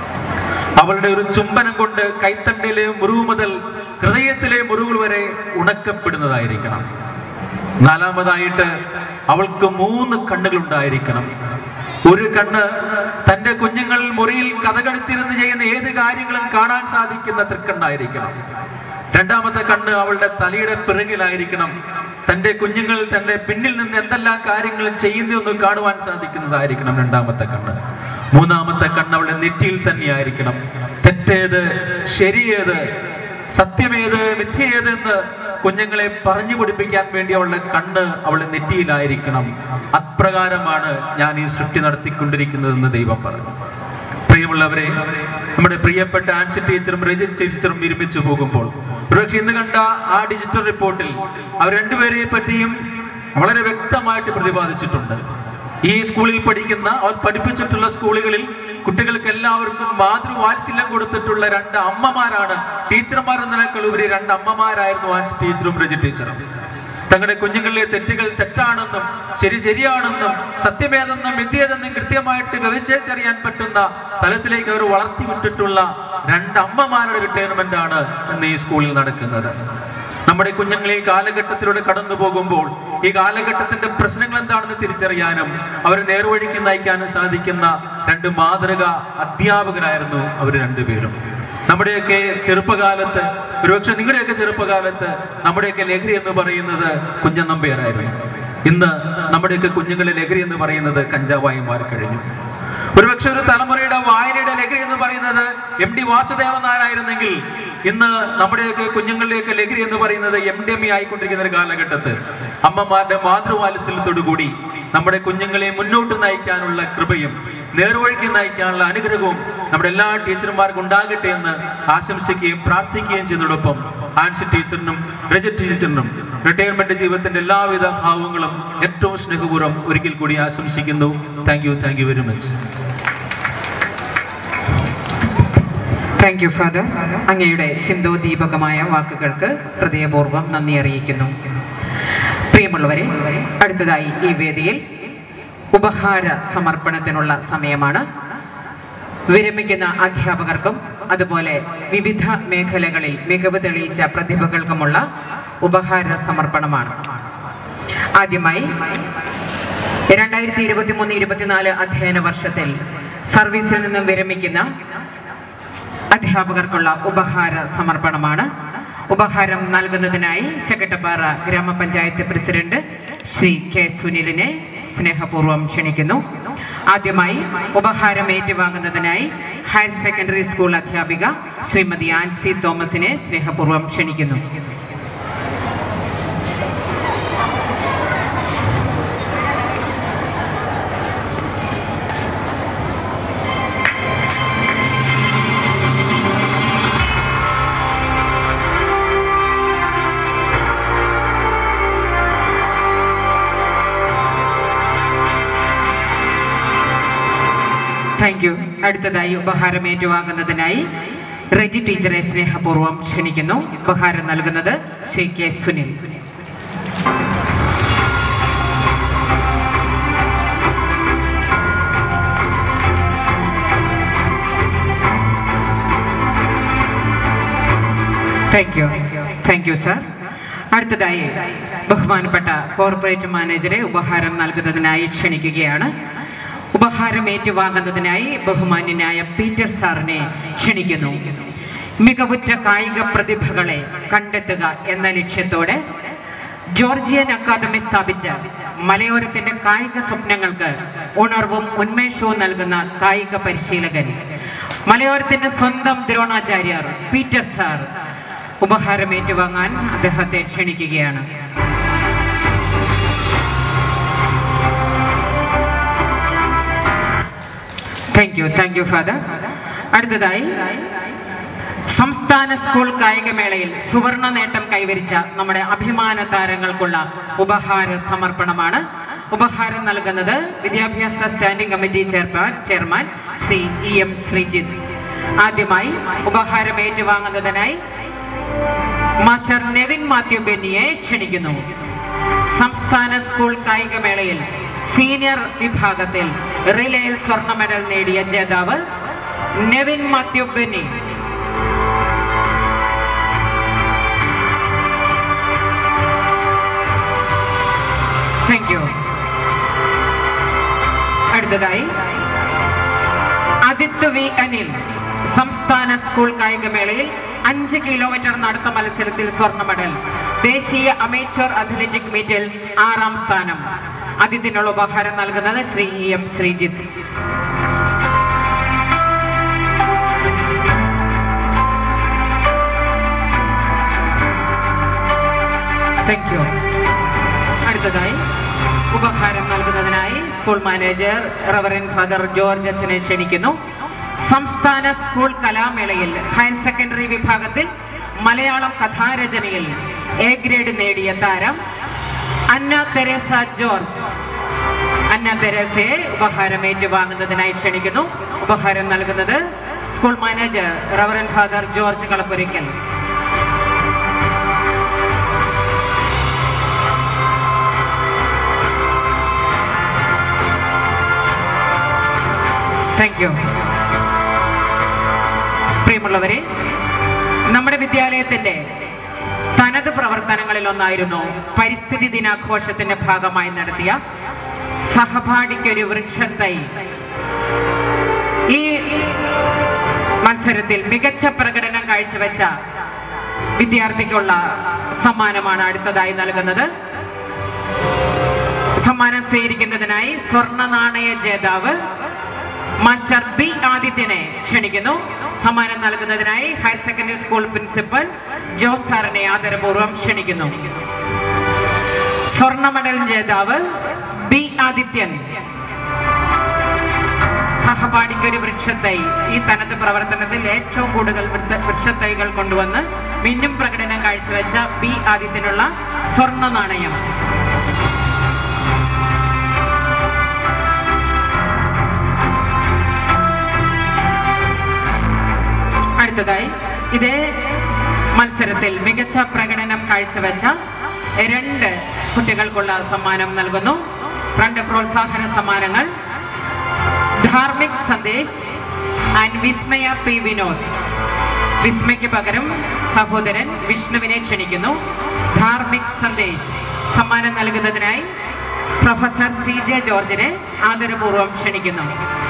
അവളുടെ ഒരു ചുംബനം കൊണ്ട് കൈത്തണ്ടിലെ മുറിവ് മുതൽ ഹൃദയത്തിലെ മുറിവുകൾ വരെ ഉണക്കപ്പെടുന്നതായിരിക്കണം നാലാമതായിട്ട് അവൾക്ക് മൂന്ന് കണ്ണുകൾ ഉണ്ടായിരിക്കണം ഒരു കണ്ണ് തന്റെ കുഞ്ഞുങ്ങൾ മുറിയിൽ കഥകളിച്ചിരുന്ന് ചെയ്യുന്ന ഏത് കാര്യങ്ങളും കാണാൻ സാധിക്കുന്ന തൃക്കണ്ണായിരിക്കണം രണ്ടാമത്തെ കണ്ണ് അവളുടെ തലയുടെ പിറകിലായിരിക്കണം തന്റെ കുഞ്ഞുങ്ങൾ തന്റെ പിന്നിൽ നിന്ന് എന്തെല്ലാം കാര്യങ്ങൾ ചെയ്യുന്നതെന്ന് കാണുവാൻ സാധിക്കുന്നതായിരിക്കണം രണ്ടാമത്തെ കണ്ണ് മൂന്നാമത്തെ കണ്ണ് അവളുടെ നെറ്റിയിൽ തന്നെയായിരിക്കണം തെറ്റേത് ശരിയേത് സത്യമേത് മിഥ്യേതെന്ന് കുഞ്ഞുങ്ങളെ പറഞ്ഞു പഠിപ്പിക്കാൻ വേണ്ടി അവളുടെ കണ്ണ് അവളുടെ നെറ്റിയിലായിരിക്കണം അപ്രകാരമാണ് ഞാൻ ഈ സൃഷ്ടി നടത്തിക്കൊണ്ടിരിക്കുന്നതെന്ന് ദൈവം പറഞ്ഞു പ്രിയമുള്ളവരെ നമ്മുടെ പ്രിയപ്പെട്ട ആൻസി ടീച്ചറും രജി ടീച്ചറും വിരമിച്ചു പോകുമ്പോൾ ഒരുപക്ഷെ ഇന്ന് കണ്ട ആ ഡിജിറ്റൽ റിപ്പോർട്ടിൽ അവർ രണ്ടുപേരെ പറ്റിയും വളരെ വ്യക്തമായിട്ട് പ്രതിപാദിച്ചിട്ടുണ്ട് ഈ സ്കൂളിൽ പഠിക്കുന്ന അവർ പഠിപ്പിച്ചിട്ടുള്ള സ്കൂളുകളിൽ കുട്ടികൾക്ക് എല്ലാവർക്കും മാതൃവാത്സല്യം കൊടുത്തിട്ടുള്ള രണ്ട് അമ്മമാരാണ് ടീച്ചർമാർ എന്നതിനേക്കാൾ ഉപരി രണ്ട് അമ്മമാരായിരുന്നു ആൻസി ടീച്ചറും രജി ടീച്ചറും തങ്ങളുടെ കുഞ്ഞുങ്ങളിലെ തെറ്റുകൾ തെറ്റാണെന്നും ശരി ശരിയാണെന്നും സത്യമേതെന്നും വിദ്യേതെന്നും കൃത്യമായിട്ട് വ്യവച്ഛേച്ചറിയാൻ പറ്റുന്ന തലത്തിലേക്ക് അവർ വളർത്തിവിട്ടിട്ടുള്ള രണ്ട് അമ്മമാരുടെ റിട്ടയർമെന്റ് ആണ് ഇന്ന് ഈ സ്കൂളിൽ നടക്കുന്നത് നമ്മുടെ കുഞ്ഞുങ്ങൾ ഈ കാലഘട്ടത്തിലൂടെ കടന്നു പോകുമ്പോൾ ഈ കാലഘട്ടത്തിന്റെ പ്രശ്നങ്ങൾ എന്താണെന്ന് തിരിച്ചറിയാനും അവരെ നേർവഴിക്ക് നയിക്കാനും സാധിക്കുന്ന രണ്ട് മാതൃക അധ്യാപകരായിരുന്നു അവർ രണ്ടുപേരും നമ്മുടെയൊക്കെ ചെറുപ്പകാലത്ത് ഒരുപക്ഷെ നിങ്ങളുടെയൊക്കെ ചെറുപ്പകാലത്ത് നമ്മുടെയൊക്കെ ലഹരി എന്ന് പറയുന്നത് കുഞ്ഞൻ നമ്പ്യാരായിരുന്നു ഇന്ന് നമ്മുടെയൊക്കെ കുഞ്ഞുങ്ങളെ ലഹരി എന്ന് പറയുന്നത് കഞ്ചാവായി മാറിക്കഴിഞ്ഞു ഒരുപക്ഷെ ഒരു തലമുറയുടെ വായനയുടെ ലഹരി എന്ന് പറയുന്നത് എം ഡി വാസുദേവൻ നായരായിരുന്നെങ്കിൽ ഇന്ന് നമ്മുടെയൊക്കെ കുഞ്ഞുങ്ങളിലേക്ക് ലഹരി എന്ന് പറയുന്നത് എം ഡി എം ഇ ആയിക്കൊണ്ടിരിക്കുന്ന ഒരു കാലഘട്ടത്ത് അമ്മമാരുടെ മാതൃവാത്സല്യത്തോടു കൂടി നമ്മുടെ കുഞ്ഞുങ്ങളെ മുന്നോട്ട് നയിക്കാനുള്ള കൃപയും നേർവഴിക്ക് നയിക്കാനുള്ള അനുഗ്രഹവും നമ്മുടെ എല്ലാ ടീച്ചർമാർക്കും ഉണ്ടാകട്ടെ എന്ന് ആശംസിക്കുകയും പ്രാർത്ഥിക്കുകയും ചെയ്യുന്നതോടൊപ്പം ആൻസി ടീച്ചറിനും രജത് ടീച്ചറിനും റിട്ടയർമെന്റ് ജീവിതത്തിന്റെ എല്ലാവിധ ഭാവങ്ങളും ഏറ്റവും സ്നേഹപൂർവ്വം ഒരിക്കൽ കൂടി ആശംസിക്കുന്നു thank you thank you very much thank you father അങ്ങയുടെ ചിന്തോദീപകമായ വാക്കുകൾക്ക് ഹൃദയപൂർവ്വം നന്ദി അറിയിക്കുന്നു പ്രിയമുള്ളവരെ അടുത്തതായി ഈ വേദിയിൽ ഉപഹാര സമർപ്പണത്തിനുള്ള സമയമാണ് വിരമിക്കുന്ന അധ്യാപകർക്കും അതുപോലെ വിവിധ മേഖലകളിൽ മികവ് തെളിയിച്ച പ്രതിഭകൾക്കുമുള്ള ഉപഹാര സമർപ്പണമാണ് ആദ്യമായി രണ്ടായിരത്തി ഇരുപത്തി മൂന്ന് ഇരുപത്തിനാല് അധ്യയന വർഷത്തിൽ സർവീസിൽ നിന്നും വിരമിക്കുന്ന അധ്യാപകർക്കുള്ള ഉപഹാര സമർപ്പണമാണ് ഉപഹാരം നൽകുന്നതിനായി ചക്കട്ടപ്പാറ ഗ്രാമപഞ്ചായത്ത് പ്രസിഡന്റ് ശ്രീ കെ സുനിലിനെ സ്നേഹപൂർവ്വം ക്ഷണിക്കുന്നു ആദ്യമായി ഉപഹാരം ഏറ്റുവാങ്ങുന്നതിനായി ഹയർ സെക്കൻഡറി സ്കൂൾ അധ്യാപിക ശ്രീമതി ആൻസി തോമസിനെ സ്നേഹപൂർവ്വം ക്ഷണിക്കുന്നു താങ്ക് യു അടുത്തതായി ഉപഹാരം ഏറ്റുവാങ്ങുന്നതിനായി റെജി ടീച്ചറെ സ്നേഹപൂർവ്വം ക്ഷണിക്കുന്നു ഉപഹാരം നൽകുന്നത് Shri K Sunil thank you thank you sir അടുത്തതായി ബഹുമാനപ്പെട്ട കോർപ്പറേറ്റ് മാനേജറെ ഉപഹാരം നൽകുന്നതിനായി ക്ഷണിക്കുകയാണ് ഉപഹാരം ഏറ്റുവാങ്ങുന്നതിനായി ബഹുമാന്യനായ പീറ്റർ സാറിനെ ക്ഷണിക്കുന്നു മികവുറ്റ കായിക പ്രതിഭകളെ കണ്ടെത്തുക എന്ന ലക്ഷ്യത്തോടെ ജോർജിയൻ അക്കാദമി സ്ഥാപിച്ച മലയോരത്തിന്റെ കായിക സ്വപ്നങ്ങൾക്ക് ഉണർവും ഉന്മേഷവും നൽകുന്ന കായിക പരിശീലകൻ മലയോരത്തിന്റെ സ്വന്തം ദ്രോണാചാര്യർ പീറ്റർ സാർ ഉപഹാരം ഏറ്റുവാങ്ങാൻ അദ്ദേഹത്തെ ക്ഷണിക്കുകയാണ് thank you thank you father അടുത്തതായി സംസ്ഥാന സ്കൂൾ കായികമേളയിൽ സുവർണ നേട്ടം കൈവരിച്ച നമ്മുടെ അഭിമാന താരങ്ങൾക്കുള്ള ഉപഹാര സമർപ്പണമാണ് ഉപഹാരം നൽകുന്നത് വിദ്യാഭ്യാസ standing committee chairman chairman Shri E M Sreejith ആദ്യമായി ഉപഹാരം ഏറ്റുവാങ്ങുന്നതിനായി മാസ്റ്റർ നെവിൻ മാത്യു ബെന്നിയെ ക്ഷണിക്കുന്നു സംസ്ഥാന സ്കൂൾ കായികമേളയിൽ സീനിയർ വിഭാഗത്തിൽ റിലേയിൽ സ്വർണ്ണ മെഡൽ നേടിയ ജേതാവ് നെവിൻ മാത്യു ബെന്നി താങ്ക് യു അടുത്തതായി ആദിത്യ വി അനിൽ സംസ്ഥാന സ്കൂൾ കായികമേളയിൽ അഞ്ച് കിലോമീറ്റർ നടത്ത മത്സരത്തിൽ സ്വർണ്ണ മെഡൽ ദേശീയ അമേച്ചർ അത്ലറ്റിക് മീറ്റിൽ ആറാം സ്ഥാനം ആദിത്യനുള്ള ഉപഹാരം നൽകുന്നത് Shri E M Sreejith thank you അടുത്തതായി ഉപഹാരം നൽകുന്നതിനായി school manager reverend father George അച്ഛനെ ക്ഷണിക്കുന്നു സംസ്ഥാന സ്കൂൾ കലാമേളയിൽ ഹയർ സെക്കൻഡറി വിഭാഗത്തിൽ മലയാളം കഥാരചനയിൽ എ ഗ്രേഡ് നേടിയ താരം അന്ന തെരേസ ജോർജ് അന്ന തെരേസയെ ഉപഹാരം ഏറ്റുവാങ്ങുന്നതിനായി ക്ഷണിക്കുന്നു ഉപഹാരം നൽകുന്നത് school manager reverend father George Kalappurakkal thank you പ്രിയമുള്ളവരെ നമ്മുടെ വിദ്യാലയത്തിന്റെ തനത് പ്രവർത്തനങ്ങളിൽ ഒന്നായിരുന്നു പരിസ്ഥിതി ദിനാഘോഷത്തിന്റെ ഭാഗമായി നടത്തിയ സഹപാഠിക്കൊരു വൃക്ഷത്തൈ ഈ മത്സരത്തിൽ മികച്ച പ്രകടനം കാഴ്ചവെച്ച വിദ്യാർത്ഥിക്കുള്ള സമ്മാനമാണ് അടുത്തതായി നൽകുന്നത് സമ്മാനം സ്വീകരിക്കുന്നതിനായി സ്വർണ്ണ നാണയ ജേതാവ് മാസ്റ്റർ ബി ആദിത്യനെ ക്ഷണിക്കുന്നു സമ്മാനം നൽകുന്നതിനായി higher secondary school principal Jose സാറിനെ ആദരപൂർവ്വം ക്ഷണിക്കുന്നു സ്വർണ്ണ മെഡൽ ജേതാവ് ബി ആദിത്യൻ സഹപാഠിക്കൊരു വൃക്ഷത്തൈ ഈ തനത് പ്രവർത്തനത്തിൽ ഏറ്റവും കൂടുതൽ വൃത്ത- വൃക്ഷത്തൈകൾ കൊണ്ടുവന്ന് മിന്നും പ്രകടനം കാഴ്ചവെച്ച ബി ആദിത്യനുള്ള സ്വർണ്ണ നാണയം അടുത്തതായി ഇതേ മത്സരത്തിൽ മികച്ച പ്രകടനം കാഴ്ചവെച്ച രണ്ട് കുട്ടികൾക്കുള്ള സമ്മാനം നൽകുന്നു രണ്ട് പ്രോത്സാഹന സമ്മാനങ്ങൾ ധാർമ്മിക് സന്ദേശ് ആൻഡ് വിസ്മയ പി വിനോദ് വിസ്മയ്ക്ക് പകരം സഹോദരൻ വിഷ്ണുവിനെ ക്ഷണിക്കുന്നു ധാർമ്മിക് സന്ദേശ് സമ്മാനം നൽകുന്നതിനായി പ്രൊഫസർ സി ജെ ജോർജിനെ ആദരപൂർവ്വം ക്ഷണിക്കുന്നു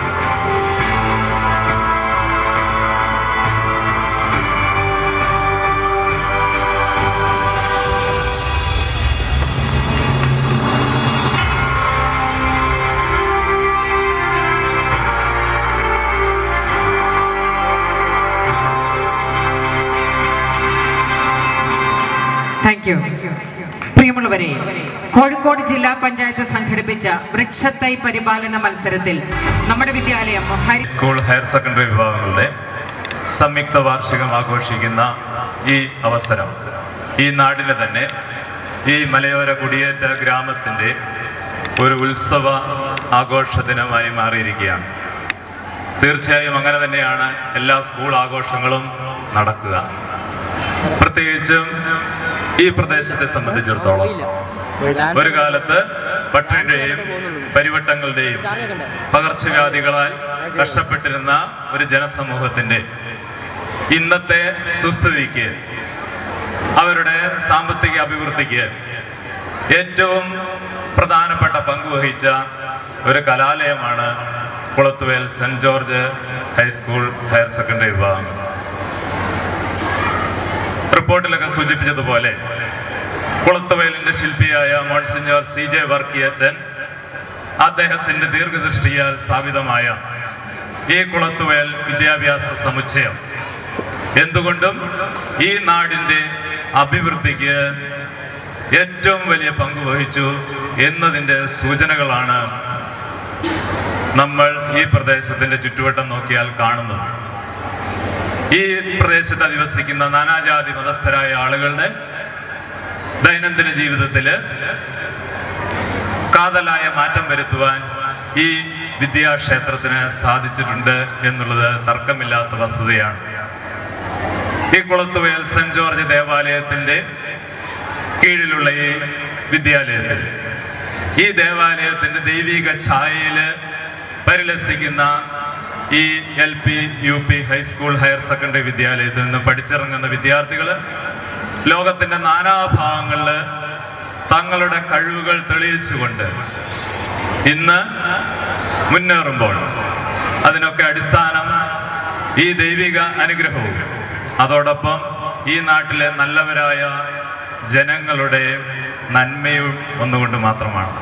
താങ്ക് യു പ്രിയമുള്ളവരെ കോഴിക്കോട് ജില്ലാ പഞ്ചായത്ത് സംഘടിപ്പിച്ച വൃക്ഷത്തൈ പരിപാലന മത്സരത്തിൽ നമ്മുടെ വിദ്യാലയം ഹരി സ്കൂൾ ഹയർ സെക്കൻഡറി വിഭാഗങ്ങളുടെ സംയുക്ത വാർഷികം ആഘോഷിക്കുന്ന ഈ അവസരം ഈ നാടിന് തന്നെ ഈ മലയോര കുടിയേറ്റ ഗ്രാമത്തിൻ്റെ ഒരു ഉത്സവ ആഘോഷ ദിനമായി മാറിയിരിക്കുകയാണ് തീർച്ചയായും അങ്ങനെ തന്നെയാണ് എല്ലാ സ്കൂൾ ആഘോഷങ്ങളും നടക്കുക പ്രത്യേകിച്ചും ഈ പ്രദേശത്തെ സംബന്ധിച്ചിടത്തോളം ഒരു കാലത്ത് പട്ടിണിയുടെയും പരിവട്ടങ്ങളുടെയും പകർച്ചവ്യാധികളാൽ കഷ്ടപ്പെട്ടിരുന്ന ഒരു ജനസമൂഹത്തിന്റെ ഇന്നത്തെ സുസ്ഥിതിക്ക് അവരുടെ സാമ്പത്തിക അഭിവൃദ്ധിക്ക് ഏറ്റവും പ്രധാനപ്പെട്ട പങ്ക് വഹിച്ച ഒരു കലാലയമാണ് Kulathuvel saint George high school higher secondary വിഭാഗം റിപ്പോർട്ടിലൊക്കെ സൂചിപ്പിച്ചതുപോലെ കുളത്തുവയലിന്റെ ശില്പിയായ മോൺസിഞ്ഞോർ സി ജെ വർക്കിയച്ചൻ അദ്ദേഹത്തിന്റെ ദീർഘദൃഷ്ടിയാൽ സ്ഥാപിതമായ ഈ കുളത്തുവയൽ വിദ്യാഭ്യാസ സമുച്ചയം എന്തുകൊണ്ടും ഈ നാടിന്റെ അഭിവൃദ്ധിക്ക് ഏറ്റവും വലിയ പങ്ക് വഹിച്ചു എന്നതിൻ്റെ സൂചനകളാണ് നമ്മൾ ഈ പ്രദേശത്തിന്റെ ചുറ്റുവട്ടം നോക്കിയാൽ കാണുന്നത് ഈ പ്രദേശത്ത് അധിവസിക്കുന്ന നാനാജാതി മതസ്ഥരായ ആളുകളുടെ ദൈനംദിന ജീവിതത്തില് കാതലായ മാറ്റം വരുത്തുവാൻ ഈ വിദ്യാക്ഷേത്രത്തിന് സാധിച്ചിട്ടുണ്ട് എന്നുള്ളത് തർക്കമില്ലാത്ത വസ്തുതയാണ് ഈ കുളത്തുവയൽ സെന്റ് ജോർജ് ദേവാലയത്തിന്റെ കീഴിലുള്ള ഈ വിദ്യാലയത്തിൽ ഈ ദേവാലയത്തിന്റെ ദൈവിക ഛായയില് പരിലസിക്കുന്ന ഈ L P U P high school higher secondary വിദ്യാലയത്തിൽ നിന്ന് പഠിച്ചിറങ്ങുന്ന വിദ്യാർത്ഥികൾ ലോകത്തിന്റെ നാനാഭാഗങ്ങളിൽ തങ്ങളുടെ കഴിവുകൾ തെളിയിച്ചുകൊണ്ട് ഇന്ന് മുന്നേറുമ്പോൾ അതിനൊക്കെ അടിസ്ഥാനം ഈ ദൈവിക അനുഗ്രഹവും അതോടൊപ്പം ഈ നാട്ടിലെ നല്ലവരായ ജനങ്ങളുടെ നന്മയും ഒന്നുകൊണ്ട് മാത്രമാണ്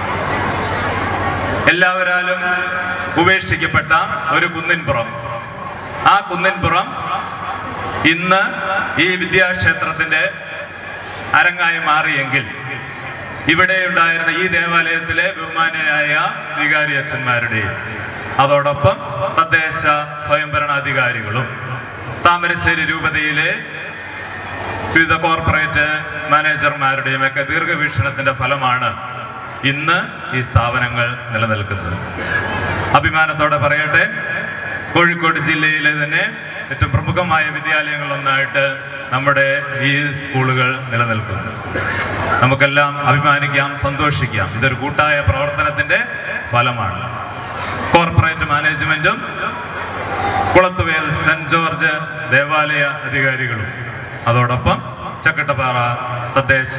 എല്ലാവരാലും ഉപേക്ഷിക്കപ്പെട്ട ഒരു കുന്നിൻപുറം ആ കുന്നിൻപുറം ഇന്ന് ഈ വിദ്യാക്ഷേത്രത്തിന്റെ അരങ്ങായി മാറിയെങ്കിൽ ഇവിടെ ഉണ്ടായിരുന്ന ഈ ദേവാലയത്തിലെ ബഹുമാനരായ വികാരി അച്ഛന്മാരുടെയും അതോടൊപ്പം തദ്ദേശ സ്വയംഭരണാധികാരികളും താമരശ്ശേരി രൂപതയിലെ വിവിധ കോർപ്പറേറ്റ് മാനേജർമാരുടെയും ഒക്കെ ദീർഘവീക്ഷണത്തിന്റെ ഫലമാണ് ഇന്ന് ഈ സ്ഥാപനങ്ങൾ നിലനിൽക്കുന്നത് അഭിമാനത്തോടെ പറയട്ടെ കോഴിക്കോട് ജില്ലയിലെ തന്നെ ഏറ്റവും പ്രമുഖമായ വിദ്യാലയങ്ങളൊന്നായിട്ട് നമ്മുടെ ഈ സ്കൂളുകൾ നിലനിൽക്കുന്നു നമുക്കെല്ലാം അഭിമാനിക്കാം സന്തോഷിക്കാം ഇതൊരു കൂട്ടായ പ്രവർത്തനത്തിന്റെ ഫലമാണ് കോർപ്പറേറ്റ് മാനേജ്മെന്റും കുളത്തുവേൽ സെന്റ് ജോർജ് ദേവാലയ അധികാരികളും അതോടൊപ്പം ചക്കട്ടപ്പാറ തദ്ദേശ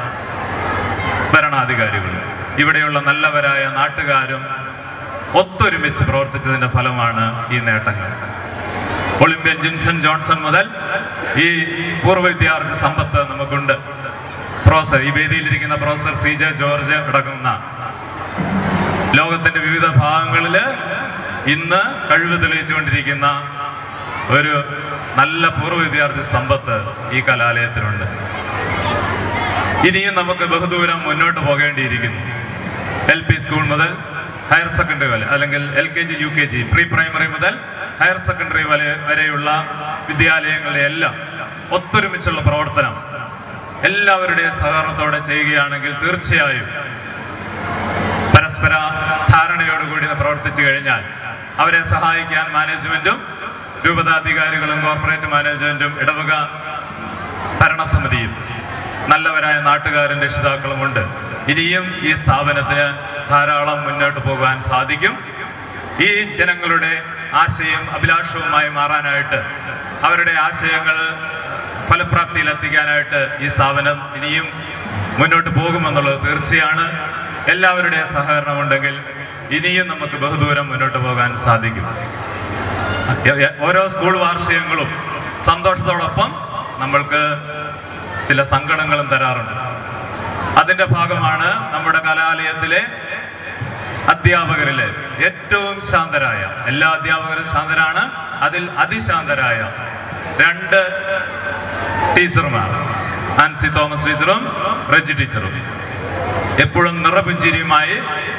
ഭരണാധികാരികളും ഇവിടെയുള്ള നല്ലവരായ നാട്ടുകാരും ഒത്തൊരുമിച്ച് പ്രവർത്തിച്ചതിന്റെ ഫലമാണ് ഈ നേട്ടങ്ങൾ ഒളിമ്പ്യൻ ജിൻസൺ ജോൺസൺ മുതൽ ഈ പൂർവ്വ വിദ്യാർത്ഥി സമ്പത്ത് നമുക്കുണ്ട് പ്രൊഫസർ ഈ വേദിയിലിരിക്കുന്ന പ്രൊഫസർ സി ജെ ജോർജ് അടങ്ങുന്ന ലോകത്തിന്റെ വിവിധ ഭാഗങ്ങളിൽ ഇന്ന് കഴിവ് തെളിയിച്ചുകൊണ്ടിരിക്കുന്ന ഒരു നല്ല പൂർവ്വ വിദ്യാർത്ഥി സമ്പത്ത് ഈ കലാലയത്തിനുണ്ട് ഇനിയും നമുക്ക് ബഹുദൂരം മുന്നോട്ട് പോകേണ്ടിയിരിക്കുന്നു എൽ പി സ്കൂൾ മുതൽ ഹയർ സെക്കൻഡറി വരെ അല്ലെങ്കിൽ L K G U K G pre primary മുതൽ ഹയർ സെക്കൻഡറി വരെ വരെയുള്ള വിദ്യാലയങ്ങളിലെ എല്ലാം ഒത്തൊരുമിച്ചുള്ള പ്രവർത്തനം എല്ലാവരുടെയും സഹകരണത്തോടെ ചെയ്യുകയാണെങ്കിൽ തീർച്ചയായും പരസ്പര ധാരണയോടുകൂടി പ്രവർത്തിച്ചു കഴിഞ്ഞാൽ അവരെ സഹായിക്കാൻ മാനേജ്മെന്റും രൂപതാധികാരികളും കോർപ്പറേറ്റ് മാനേജ്മെന്റും ഇടവക ഭരണസമിതിയും നല്ലവരായ നാട്ടുകാരും രക്ഷിതാക്കളും ഉണ്ട് ഇനിയും ഈ സ്ഥാപനത്തിന് ധാരാളം മുന്നോട്ട് പോകാൻ സാധിക്കും ഈ ജനങ്ങളുടെ ആശയം അഭിലാഷവുമായി മാറാനായിട്ട് അവരുടെ ആശയങ്ങൾ ഫലപ്രാപ്തിയിൽ എത്തിക്കാനായിട്ട് ഈ സ്ഥാപനം ഇനിയും മുന്നോട്ട് പോകുമെന്നുള്ളത് തീർച്ചയാണ് എല്ലാവരുടെയും സഹകരണം ഉണ്ടെങ്കിൽ ഇനിയും നമുക്ക് ബഹുദൂരം മുന്നോട്ട് പോകാൻ സാധിക്കും എ- എ- ഓരോ സ്കൂൾ വാർഷികങ്ങളും സന്തോഷത്തോടൊപ്പം നമ്മൾക്ക് ചില സങ്കടങ്ങളും തരാറുണ്ട് അതിന്റെ ഭാഗമാണ് നമ്മുടെ കലാലയത്തിലെ അധ്യാപകരിലെ ഏറ്റവും ശാന്തരായ എല്ലാ അധ്യാപകരും ശാന്തരാണ് അതിൽ അതിശാന്തരായ രണ്ട് ടീച്ചർമാർ ആൻസി തോമസ് ടീച്ചറും റെജി ടീച്ചറും എപ്പോഴും നിറപുഞ്ചിരിയുമായി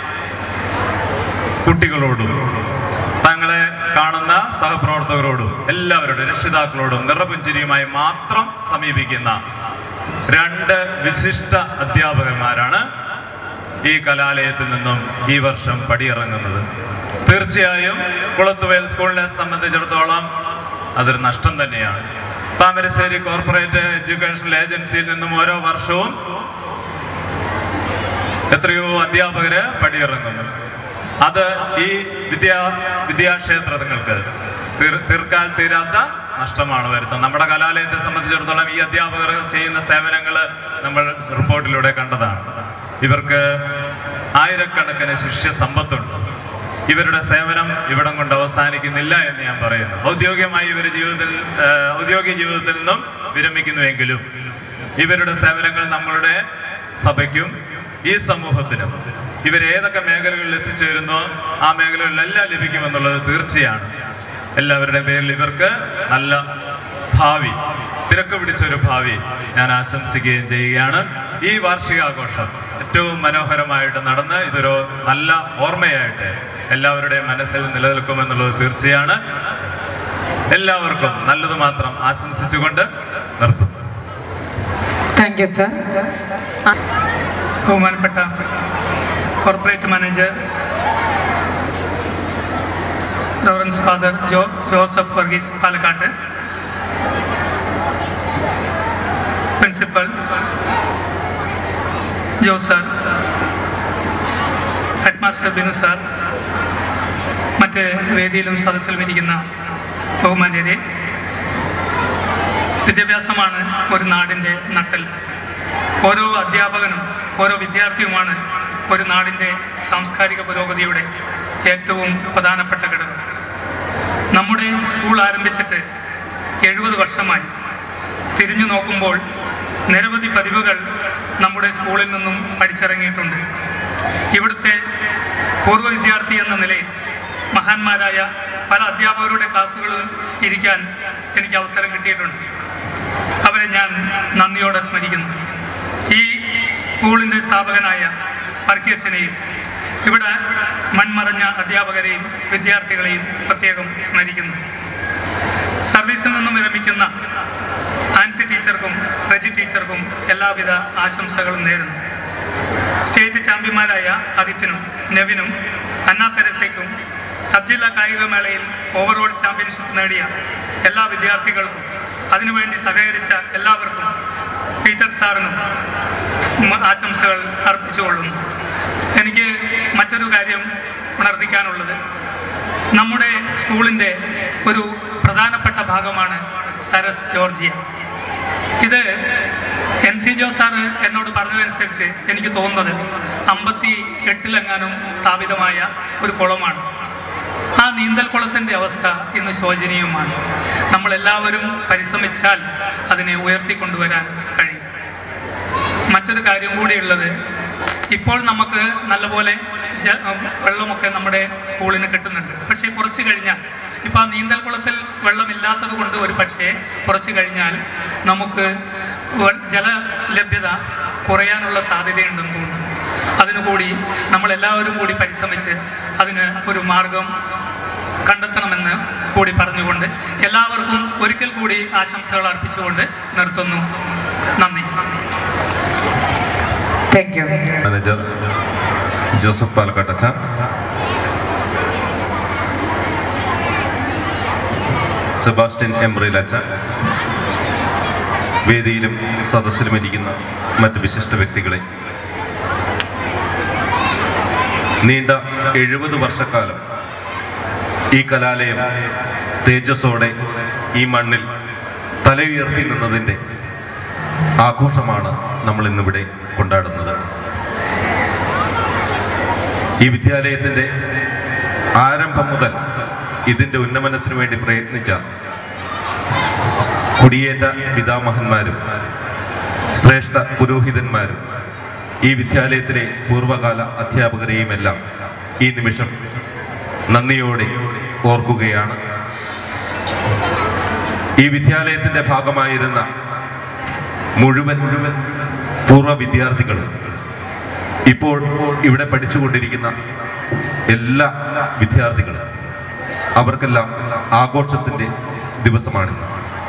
കുട്ടികളോടും തങ്ങളെ കാണുന്ന സഹപ്രവർത്തകരോടും എല്ലാവരോടും രക്ഷിതാക്കളോടും നിറപുഞ്ചിരിയുമായി മാത്രം സമീപിക്കുന്ന രണ്ട് വിശിഷ്ട അധ്യാപകന്മാരാണ് ഈ കലാലയത്തിൽ നിന്നും ഈ വർഷം പടിയിറങ്ങുന്നത് തീർച്ചയായും കുളത്തുവേൽ സ്കൂളിനെ സംബന്ധിച്ചിടത്തോളം അതൊരു നഷ്ടം തന്നെയാണ് താമരശ്ശേരി കോർപ്പറേറ്റ് എഡ്യൂക്കേഷണൽ ഏജൻസിയിൽ നിന്നും ഓരോ വർഷവും എത്രയോ അധ്യാപകര് പടിയിറങ്ങുന്നു അത് ഈ വിദ്യാ വിദ്യാക്ഷേത്രങ്ങൾക്ക് തീർ- തീർക്കാൻ തീരാത്ത നഷ്ടമാണ് വരുത്തുന്നത് നമ്മുടെ കലാലയത്തെ സംബന്ധിച്ചിടത്തോളം ഈ അധ്യാപകർ ചെയ്യുന്ന സേവനങ്ങൾ നമ്മൾ റിപ്പോർട്ടിലൂടെ കണ്ടതാണ് ഇവർക്ക് ആയിരക്കണക്കിന് ശിഷ്യ സമ്പത്തുണ്ട് ഇവരുടെ സേവനം ഇവിടം കൊണ്ട് അവസാനിക്കുന്നില്ല എന്ന് ഞാൻ പറയുന്നു ഔദ്യോഗികമായി ഇവർ ജീവിതത്തിൽ ആ, ഔദ്യോഗിക ജീവിതത്തിൽ നിന്നും വിരമിക്കുന്നുവെങ്കിലും ഇവരുടെ സേവനങ്ങൾ നമ്മളുടെ സഭയ്ക്കും ഈ സമൂഹത്തിനും ഇവർ ഏതൊക്കെ മേഖലകളിൽ എത്തിച്ചേരുന്നോ ആ മേഖലകളിലെല്ലാം ലഭിക്കുമെന്നുള്ളത് തീർച്ചയാണ് എല്ലാവരുടെയും പേരിൽ ഇവർക്ക് നല്ല ഭാവി തിരക്ക് പിടിച്ചൊരു ഭാവി ഞാൻ ആശംസിക്കുകയും ചെയ്യുകയാണ് ഈ വാർഷികാഘോഷം ഏറ്റവും മനോഹരമായിട്ട് നടന്ന് ഇതൊരു നല്ല ഓർമ്മയായിട്ട് എല്ലാവരുടെയും മനസ്സിൽ നിലനിൽക്കുമെന്നുള്ളത് തീർച്ചയാണ് എല്ലാവർക്കും നല്ലത് മാത്രം ആശംസിച്ചുകൊണ്ട് നിർത്തുന്നു താങ്ക് യു സർ ബഹുമാനപ്പെട്ട corporate manager reverence father Jo Joseph Varghese Palakkatt principal Jo sir head master Binu sir മറ്റ് വേദിയിലും സദസ്സിലും ഇരിക്കുന്ന ബഹുമാന്യരെ വിദ്യാഭ്യാസമാണ് ഒരു നാടിൻ്റെ നട്ടൽ ഓരോ അധ്യാപകനും ഓരോ വിദ്യാർത്ഥിയുമാണ് ഒരു നാടിൻ്റെ സാംസ്കാരിക പുരോഗതിയുടെ ഏറ്റവും പ്രധാനപ്പെട്ട ഘടകം നമ്മുടെ സ്കൂൾ ആരംഭിച്ചിട്ട് എഴുപത് വർഷമായി തിരിഞ്ഞു നോക്കുമ്പോൾ നിരവധി പതിവുകൾ നമ്മുടെ സ്കൂളിൽ നിന്നും പഠിച്ചിറങ്ങിയിട്ടുണ്ട് ഇവിടുത്തെ പൂർവ്വ വിദ്യാർത്ഥി എന്ന നിലയിൽ മഹാന്മാരായ പല അധ്യാപകരുടെ ക്ലാസ്സുകളിൽ ഇരിക്കാൻ എനിക്ക് അവസരം കിട്ടിയിട്ടുണ്ട് അവരെ ഞാൻ നന്ദിയോടെ സ്മരിക്കുന്നു ഈ സ്കൂളിൻ്റെ സ്ഥാപകനായ വർക്കിയച്ഛനെയും ഇവിടെ മൺമറഞ്ഞ അധ്യാപകരെയും വിദ്യാർത്ഥികളെയും പ്രത്യേകം സ്മരിക്കുന്നു സർവീസിൽ നിന്നും വിരമിക്കുന്ന ആൻസി ടീച്ചർക്കും റെജി ടീച്ചർക്കും എല്ലാവിധ ആശംസകളും നേരുന്നു സ്റ്റേറ്റ് ചാമ്പ്യന്മാരായ ആദിത്യനും നെവിനും അന്ന തെരസയ്ക്കും സബ് ജില്ലാ കായികമേളയിൽ ഓവറോൾ ചാമ്പ്യൻഷിപ്പ് നേടിയ എല്ലാ വിദ്യാർത്ഥികൾക്കും അതിനുവേണ്ടി സഹകരിച്ച എല്ലാവർക്കും പീറ്റർ സാറിനും ഉം ആശംസകൾ അർപ്പിച്ചുകൊള്ളുന്നു എനിക്ക് മറ്റൊരു കാര്യം ഉണർത്തിക്കാനുള്ളത് നമ്മുടെ സ്കൂളിൻ്റെ ഒരു പ്രധാനപ്പെട്ട ഭാഗമാണ് സരസ് ജോർജിയ ഇത് എൻ സി ജോ സാറ് എന്നോട് പറഞ്ഞതനുസരിച്ച് എനിക്ക് തോന്നുന്നത് അമ്പത്തി എട്ടിലെങ്ങാനും സ്ഥാപിതമായ ഒരു കുളമാണ് ആ നീന്തൽ കുളത്തിൻ്റെ അവസ്ഥ ഇന്ന് ശോചനീയമാണ് നമ്മളെല്ലാവരും പരിശ്രമിച്ചാൽ അതിനെ ഉയർത്തിക്കൊണ്ടുവരാൻ കഴിയും മറ്റൊരു കാര്യം കൂടിയുള്ളത് ഇപ്പോൾ നമുക്ക് നല്ലപോലെ ജ- വെള്ളമൊക്കെ നമ്മുടെ സ്കൂളിന് കിട്ടുന്നുണ്ട് പക്ഷേ കുറച്ച് കഴിഞ്ഞാൽ ഇപ്പോൾ ആ നീന്തൽ കുളത്തിൽ വെള്ളമില്ലാത്തത് കൊണ്ട് ഒരു പക്ഷേ കുറച്ച് കഴിഞ്ഞാൽ നമുക്ക് വെ- ജല ലഭ്യത കുറയാനുള്ള സാധ്യതയുണ്ടെന്ന് തോന്നുന്നു അതിനുകൂടി നമ്മളെല്ലാവരും കൂടി പരിശ്രമിച്ച് അതിന് ഒരു മാർഗം കണ്ടെത്തണമെന്ന് കൂടി പറഞ്ഞുകൊണ്ട് എല്ലാവർക്കും ഒരിക്കൽ കൂടി ആശംസകൾ അർപ്പിച്ചുകൊണ്ട് നിർത്തുന്നു നന്ദി താങ്ക് യു മാനേജർ ജോസഫ് പാലക്കാട്ടച്ച സെബാസ്റ്റ്യൻ എംബ്രയിലച്ച വേദിയിലും സദസ്സിലും ഇരിക്കുന്ന മറ്റ് വിശിഷ്ട വ്യക്തികളെ നീണ്ട എഴുപത് വർഷക്കാലം ഈ കലാലയം തേജസ്സോടെ ഈ മണ്ണിൽ തലയുയർത്തി നിന്നതിൻ്റെ ആഘോഷമാണ് നമ്മൾ ഇന്നിവിടെ കൊണ്ടാടുന്നത് ഈ വിദ്യാലയത്തിൻ്റെ ആരംഭം മുതൽ ഇതിൻ്റെ ഉന്നമനത്തിനു വേണ്ടി പ്രയത്നിച്ച കുടിയേറ്റ പിതാമഹന്മാരും ശ്രേഷ്ഠ പുരോഹിതന്മാരും ഈ വിദ്യാലയത്തിലെ പൂർവ്വകാല അധ്യാപകരെയുമെല്ലാം ഈ നിമിഷം നന്ദിയോടെ ഓർക്കുകയാണ് ഈ വിദ്യാലയത്തിൻ്റെ ഭാഗമായിരുന്ന മുഴുവൻ മുഴുവൻ പൂർവ്വ വിദ്യാർത്ഥികളും ഇപ്പോൾ ഇവിടെ പഠിച്ചുകൊണ്ടിരിക്കുന്ന എല്ലാ വിദ്യാർത്ഥികളും അവർക്കെല്ലാം ആഘോഷത്തിൻ്റെ ദിവസമാണിന്ന്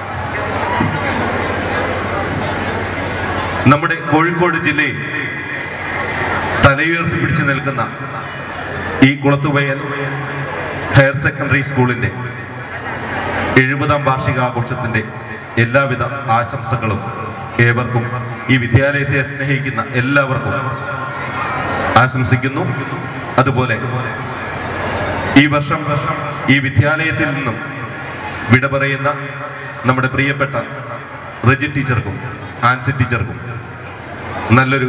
നമ്മുടെ കോഴിക്കോട് ജില്ലയിൽ തലയുയർത്തി പിടിച്ചു നിൽക്കുന്ന ഈ കുളത്തുവയൽ ഹയർ സെക്കൻഡറി സ്കൂളിൻ്റെ എഴുപതാം വാർഷികാഘോഷത്തിൻ്റെ എല്ലാവിധ ആശംസകളും ഏവർക്കും ഈ വിദ്യാലയത്തെ സ്നേഹിക്കുന്ന എല്ലാവർക്കും ആശംസിക്കുന്നു അതുപോലെ ഈ വർഷം ഈ വിദ്യാലയത്തിൽ നിന്നും വിട പറയുന്ന നമ്മുടെ പ്രിയപ്പെട്ട റെജി ടീച്ചർക്കും ആൻസി ടീച്ചർക്കും നല്ലൊരു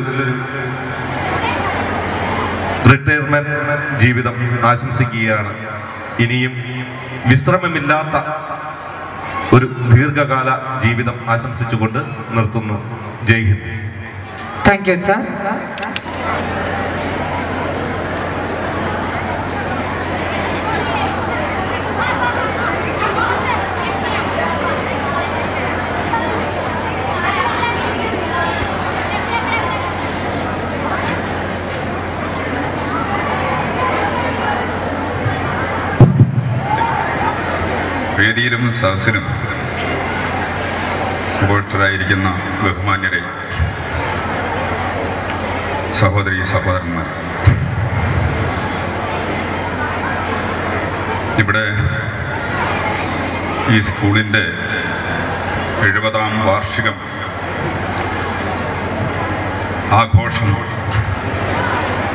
റിട്ടയർമെന്റ് ജീവിതം ആശംസിക്കുകയാണ് ഇനിയും വിശ്രമമില്ലാത്ത ഒരു ദീർഘകാല ജീവിതം ആശംസിച്ചുകൊണ്ട് നിർത്തുന്നു Jai Hind thank you sir വേദിയിലും സദസ്സിലും ഉപഭോക്തരായിരിക്കുന്ന ബഹുമാന്യരെ സഹോദരി സഹോദരന്മാർ ഇവിടെ ഈ സ്കൂളിൻ്റെ എഴുപതാം വാർഷികം ആഘോഷം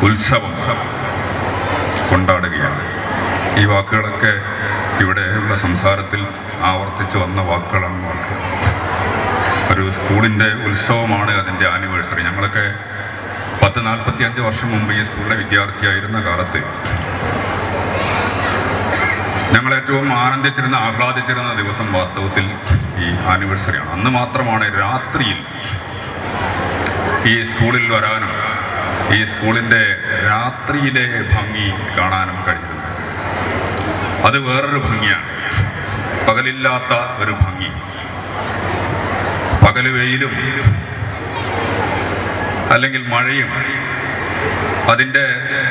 ഉത്സവം കൊണ്ടാടുകയാണ് ഈ വാക്കുകളൊക്കെ ഇവിടെയുള്ള സംസാരത്തിൽ ആവർത്തിച്ച് വന്ന വാക്കുകളാണ് വാക്ക് ഒരു സ്കൂളിൻ്റെ ഉത്സവമാണ് അതിൻ്റെ ആനിവേഴ്സറി ഞങ്ങളൊക്കെ പത്ത് നാൽപ്പത്തി അഞ്ച് വർഷം മുമ്പ് ഈ സ്കൂളിലെ വിദ്യാർത്ഥിയായിരുന്ന കാലത്ത് ഞങ്ങൾ ഏറ്റവും ആനന്ദിച്ചിരുന്ന ആഹ്ലാദിച്ചിരുന്ന ദിവസം വാസ്തവത്തിൽ ഈ ആനിവേഴ്സറിയാണ് അന്ന് മാത്രമാണ് രാത്രിയിൽ ഈ സ്കൂളിൽ വരാനും ഈ സ്കൂളിൻ്റെ രാത്രിയിലെ ഭംഗി കാണാനും കഴിയുന്നത് അത് വേറൊരു ഭംഗിയാണ് പകലില്ലാത്ത ഒരു ഭംഗി പകല് വെയിലും അല്ലെങ്കിൽ മഴയും അതിൻ്റെ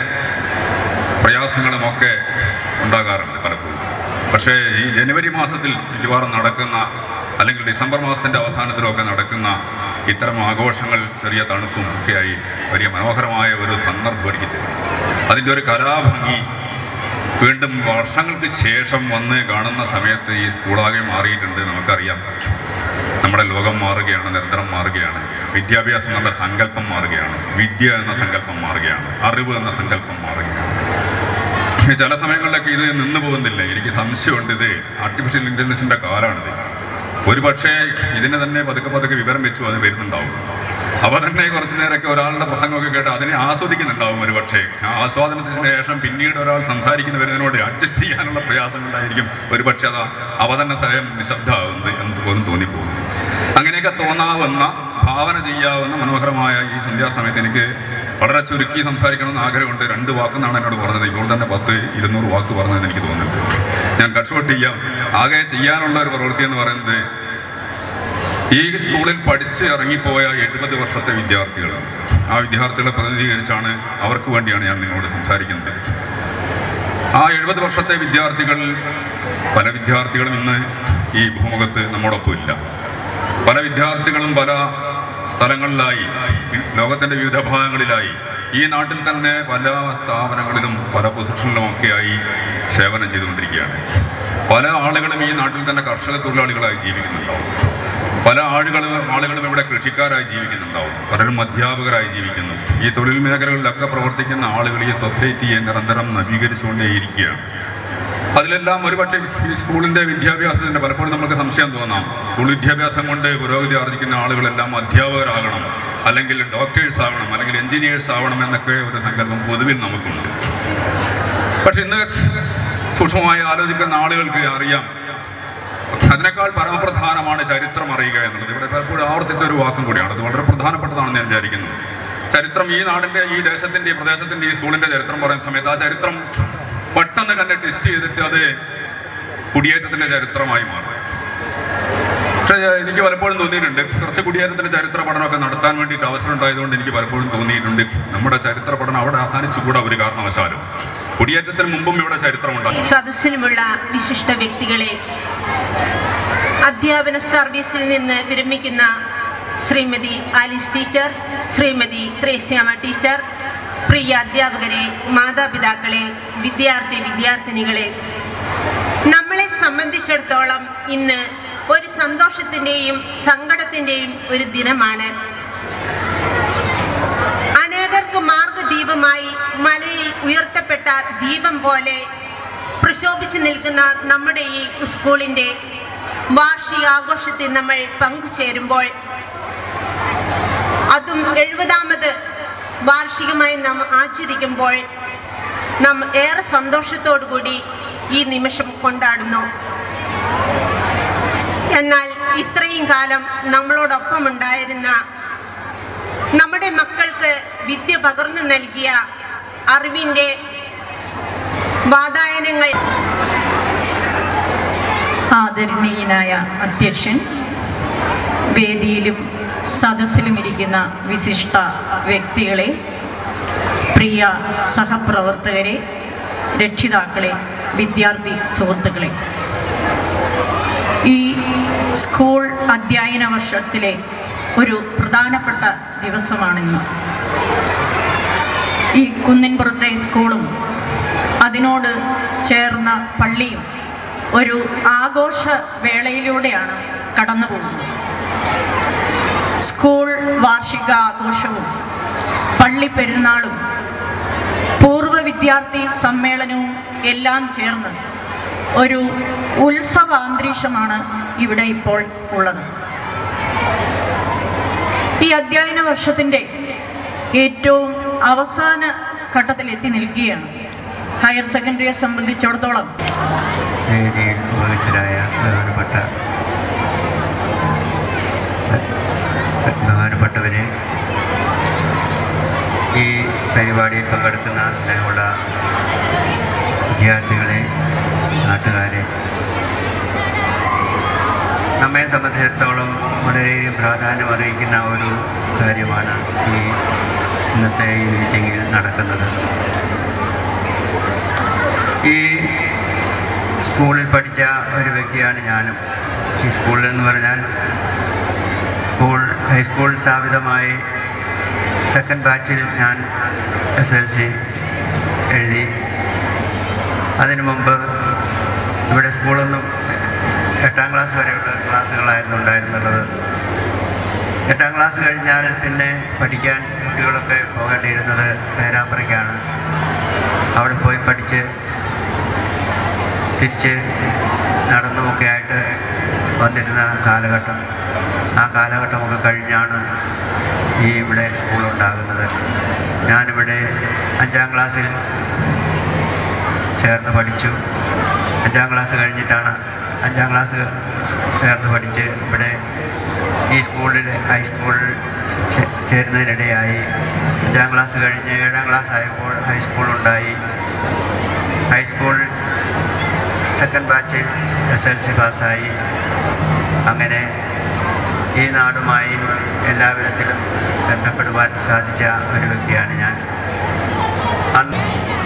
പ്രയാസങ്ങളുമൊക്കെ ഉണ്ടാകാറുണ്ട് പലപ്പോഴും പക്ഷേ ഈ ജനുവരി മാസത്തിൽ മിക്കവാറും നടക്കുന്ന അല്ലെങ്കിൽ ഡിസംബർ മാസത്തിൻ്റെ അവസാനത്തിലൊക്കെ നടക്കുന്ന ഇത്തരം ആഘോഷങ്ങൾ ചെറിയ തണുപ്പും ഒക്കെയായി വലിയ മനോഹരമായ ഒരു സന്ദർഭം ഒരുക്കി തരും അതിൻ്റെ ഒരു കലാഭംഗി വീണ്ടും വർഷങ്ങൾക്ക് ശേഷം വന്ന് കാണുന്ന സമയത്ത് ഈ സ്കൂളാകെ മാറിയിട്ടുണ്ട് നമുക്കറിയാം നമ്മുടെ ലോകം മാറുകയാണ് നിരന്തരം മാറുകയാണ് വിദ്യാഭ്യാസം എന്ന സങ്കല്പം മാറുകയാണ് വിദ്യ എന്ന സങ്കല്പം മാറുകയാണ് അറിവ് എന്ന സങ്കല്പം മാറുകയാണ് ചില സമയങ്ങളിലൊക്കെ ഇത് നിന്ന് പോകുന്നില്ല എനിക്ക് സംശയമുണ്ട് ഇത് ആർട്ടിഫിഷ്യൽ ഇൻ്റലിജൻസിൻ്റെ കാലമാണിത് ഒരു പക്ഷേ ഇതിനെ തന്നെ പതുക്കെ പതുക്കെ വിവരം വെച്ചു അത് വരുന്നുണ്ടാവും അവ തന്നെ കുറച്ചു നേരമൊക്കെ ഒരാളുടെ പ്രസംഗമൊക്കെ കേട്ട് അതിനെ ആസ്വദിക്കുന്നുണ്ടാവും ഒരു പക്ഷേ ആ ആസ്വാദനത്തിന് ശേഷം പിന്നീട് ഒരാൾ സംസാരിക്കുന്ന വരുന്നതിനോട് അഡ്ജസ്റ്റ് ചെയ്യാനുള്ള പ്രയാസങ്ങളുണ്ടായിരിക്കും ഒരു പക്ഷേ അത് അവ തന്നെ സ്വയം നിശബ്ദമാവുന്നത് എന്ന് പോലും തോന്നിപ്പോകുന്നു അങ്ങനെയൊക്കെ തോന്നാവുന്ന ഭാവന ചെയ്യാവുന്ന മനോഹരമായ ഈ സന്ധ്യാസമയത്ത് എനിക്ക് വളരെ ചുരുക്കി സംസാരിക്കണമെന്ന് ആഗ്രഹമുണ്ട് രണ്ട് വാക്കെന്നാണ് എന്നോട് പറഞ്ഞത് ഇപ്പോൾ തന്നെ പത്ത് ഇരുന്നൂറ് വാക്ക് പറഞ്ഞതെന്ന് എനിക്ക് തോന്നുന്നുണ്ട് ഞാൻ കട്ട് ചെയ്യാം ആകെ ചെയ്യാനുള്ള ഒരു പ്രവൃത്തി എന്ന് പറയുന്നത് ഈ സ്കൂളിൽ പഠിച്ച് ഇറങ്ങിപ്പോയ എഴുപത് വർഷത്തെ വിദ്യാർത്ഥികൾ ആ വിദ്യാർത്ഥികളെ പ്രതിനിധീകരിച്ചാണ് അവർക്ക് വേണ്ടിയാണ് ഞാൻ നിങ്ങളോട് സംസാരിക്കുന്നത് ആ എഴുപത് വർഷത്തെ വിദ്യാർത്ഥികൾ പല വിദ്യാർത്ഥികളും ഇന്ന് ഈ ഭൂമുഖത്ത് നമ്മോടൊപ്പം ഇല്ല പല വിദ്യാർത്ഥികളും പല സ്ഥലങ്ങളിലായി ലോകത്തിൻ്റെ വിവിധ ഭാഗങ്ങളിലായി ഈ നാട്ടിൽ തന്നെ പല സ്ഥാപനങ്ങളിലും പല പൊസിഷനിലും ഒക്കെയായി സേവനം ചെയ്തുകൊണ്ടിരിക്കുകയാണ് പല ആളുകളും ഈ നാട്ടിൽ തന്നെ കർഷക തൊഴിലാളികളായി ജീവിക്കുന്നുണ്ടാവും പല ആളുകളും ആളുകളും ഇവിടെ കൃഷിക്കാരായി ജീവിക്കുന്നുണ്ടാവും പലരും അധ്യാപകരായി ജീവിക്കുന്നു ഈ തൊഴിൽ മേഖലകളിലൊക്കെ പ്രവർത്തിക്കുന്ന ആളുകൾ ഈ സൊസൈറ്റിയെ നിരന്തരം നവീകരിച്ചുകൊണ്ടേയിരിക്കുകയാണ് അതിലെല്ലാം ഒരുപക്ഷെ ഈ സ്കൂളിൻ്റെ വിദ്യാഭ്യാസത്തിൻ്റെ പലപ്പോഴും നമുക്ക് സംശയം തോന്നാം സ്കൂൾ വിദ്യാഭ്യാസം കൊണ്ട് പുരോഗതി ആർജിക്കുന്ന ആളുകളെല്ലാം അധ്യാപകരാകണം അല്ലെങ്കിൽ ഡോക്ടേഴ്സ് ആവണം അല്ലെങ്കിൽ എഞ്ചിനീയേഴ്സ് ആവണം എന്നൊക്കെ ഒരു സങ്കല്പം പൊതുവിൽ നമുക്കുണ്ട് പക്ഷെ ഇന്ന് സൂക്ഷ്മമായി ആലോചിക്കുന്ന ആളുകൾക്ക് അറിയാം അതിനേക്കാൾ പരമപ്രധാനമാണ് ചരിത്രം അറിയുക എന്നുള്ളത് ഇവിടെ പലപ്പോഴും ആവർത്തിച്ച ഒരു വാക്കും കൂടിയാണ് അത് വളരെ പ്രധാനപ്പെട്ടതാണെന്ന് ഞാൻ വിചാരിക്കുന്നു ചരിത്രം ഈ നാടിൻ്റെ ഈ ദേശത്തിൻ്റെ ഈ പ്രദേശത്തിൻ്റെ ഈ സ്കൂളിൻ്റെ ചരിത്രം പറയുന്ന സമയത്ത് ആ ചരിത്രം പെട്ടെന്ന് തന്നെ ടെസ്റ്റ് ചെയ്തിട്ട് അത് കുടിയേറ്റത്തിൻ്റെ ചരിത്രമായി മാറും പക്ഷേ എനിക്ക് പലപ്പോഴും തോന്നിയിട്ടുണ്ട് കുറച്ച് കുടിയേറ്റത്തിൻ്റെ ചരിത്ര പഠനമൊക്കെ നടത്താൻ വേണ്ടിയിട്ട് അവസരം ഉണ്ടായതുകൊണ്ട് എനിക്ക് പലപ്പോഴും തോന്നിയിട്ടുണ്ട് നമ്മുടെ ചരിത്ര പഠനം അവിടെ അവസാനിച്ചുകൂടാ ഒരു കാരണവശാലും കുടിയേറ്റത്തിന് മുമ്പും ഇവിടെ ചരിത്രമുണ്ടാകും സദസ്സിലുമുള്ള വിശിഷ്ട വ്യക്തികളെ അധ്യാപന സർവീസിൽ നിന്ന് വിരമിക്കുന്ന Srimathi Alice teacher Srimathi Threasiamma teacher പ്രിയ അധ്യാപകരെ മാതാപിതാക്കളെ വിദ്യാർത്ഥി വിദ്യാർത്ഥിനികളെ നമ്മളെ സംബന്ധിച്ചിടത്തോളം ഇന്ന് ഒരു സന്തോഷത്തിൻ്റെയും സങ്കടത്തിൻ്റെയും ഒരു ദിനമാണ് അനേകർക്ക് മാർഗദീപമായി മലയിൽ ഉയർത്തപ്പെട്ട ദീപം പോലെ പ്രശോഭിച്ചു നിൽക്കുന്ന നമ്മുടെ ഈ സ്കൂളിൻ്റെ വാർഷികാഘോഷത്തിൽ നമ്മൾ പങ്കുചേരുമ്പോൾ അതും എഴുപതാമത് വാർഷികമായി നാം ആചരിക്കുമ്പോൾ നാം ഏറെ സന്തോഷത്തോടു കൂടി ഈ നിമിഷം കൊണ്ടാടുന്നു എന്നാൽ ഇത്രയും കാലം നമ്മളോടൊപ്പം ഉണ്ടായിരുന്ന നമ്മുടെ മക്കൾക്ക് വിദ്യ പകർന്നു നൽകിയ അറിവിൻ്റെ വാതായനങ്ങൾ ആദരണീയനായ അധ്യക്ഷൻ വേദിയിലും സദസ്സിലും ഇരിക്കുന്ന വിശിഷ്ട വ്യക്തികളെ പ്രിയ സഹപ്രവർത്തകരെ രക്ഷിതാക്കളെ വിദ്യാർത്ഥി സുഹൃത്തുക്കളെ ഈ സ്കൂൾ അധ്യയന വർഷത്തിലെ ഒരു പ്രധാനപ്പെട്ട ദിവസമാണിന്ന് ഈ കുന്നിൻപുറത്തെ സ്കൂളും അതിനോട് ചേർന്ന പള്ളിയും ഒരു ആഘോഷ വേളയിലൂടെയാണ് കടന്നു പോകുന്നത് സ്കൂൾ വാർഷികാഘോഷവും പള്ളി പെരുന്നാളും പൂർവ്വ വിദ്യാർത്ഥി സമ്മേളനവും എല്ലാം ചേർന്ന് ഒരു ഉത്സവ അന്തരീക്ഷമാണ് ഇവിടെ ഇപ്പോൾ ഉള്ളത് ഈ അധ്യയന വർഷത്തിൻ്റെ ഏറ്റവും അവസാന ഘട്ടത്തിൽ എത്തി നിൽക്കുകയാണ് ഹയർ സെക്കൻഡറിയെ സംബന്ധിച്ചിടത്തോളം വേദിയിൽ ഉപവിഷ്ടരായ ബഹുമാനപ്പെട്ട ബഹുമാനപ്പെട്ടവരെ ഈ പരിപാടിയിൽ പങ്കെടുക്കുന്ന സ്നേഹമുള്ള വിദ്യാർത്ഥികളെ നാട്ടുകാരെ നമ്മെ സംബന്ധിച്ചിടത്തോളം വളരെയധികം പ്രാധാന്യം അറിയിക്കുന്ന ഒരു കാര്യമാണ് ഈ ഇന്നത്തെ ഈ മീറ്റിങ്ങിൽ നടക്കുന്നത് ഈ സ്കൂളിൽ പഠിച്ച ഒരു വ്യക്തിയാണ് ഞാനും ഈ സ്കൂളിൽ എന്ന് പറഞ്ഞാൽ സ്കൂൾ ഹൈസ്കൂൾ സ്ഥാപിതമായി സെക്കൻഡ് ബാച്ചിൽ ഞാൻ എസ് എൽ സി എഴുതി അതിനു മുമ്പ് ഇവിടെ സ്കൂളൊന്നും എട്ടാം ക്ലാസ് വരെയുള്ള ക്ലാസ്സുകളായിരുന്നു ഉണ്ടായിരുന്നുള്ളത് എട്ടാം ക്ലാസ് കഴിഞ്ഞാൽ പിന്നെ പഠിക്കാൻ കുട്ടികളൊക്കെ പോകേണ്ടിയിരുന്നത് പേരാമ്പ്രയ്ക്കാണ് അവിടെ പോയി പഠിച്ച് തിരിച്ച് നടന്നുമൊക്കെ ആയിട്ട് വന്നിരുന്ന കാലഘട്ടം ആ കാലഘട്ടമൊക്കെ കഴിഞ്ഞാണ് ഈ ഇവിടെ സ്കൂളുണ്ടാകുന്നത് ഞാനിവിടെ അഞ്ചാം ക്ലാസ്സിൽ ചേർന്ന് പഠിച്ചു അഞ്ചാം ക്ലാസ് കഴിഞ്ഞിട്ടാണ് അഞ്ചാം ക്ലാസ് ചേർന്ന് പഠിച്ച് ഇവിടെ ഈ സ്കൂളിൽ ഹൈസ്കൂളിൽ ചേ- ചേരുന്നതിനിടയായി അഞ്ചാം ക്ലാസ് കഴിഞ്ഞ് ഏഴാം ക്ലാസ് ആയപ്പോൾ ഹൈസ്കൂൾ ഉണ്ടായി ഹൈസ്കൂൾ സെക്കൻഡ് ബാച്ചിൽ എസ് എൽ സി പാസ്സായി അങ്ങനെ ഈ നാടുമായി എല്ലാ വിധത്തിലും ബന്ധപ്പെടുവാൻ സാധിച്ച ഒരു വ്യക്തിയാണ് ഞാൻ അന്ന്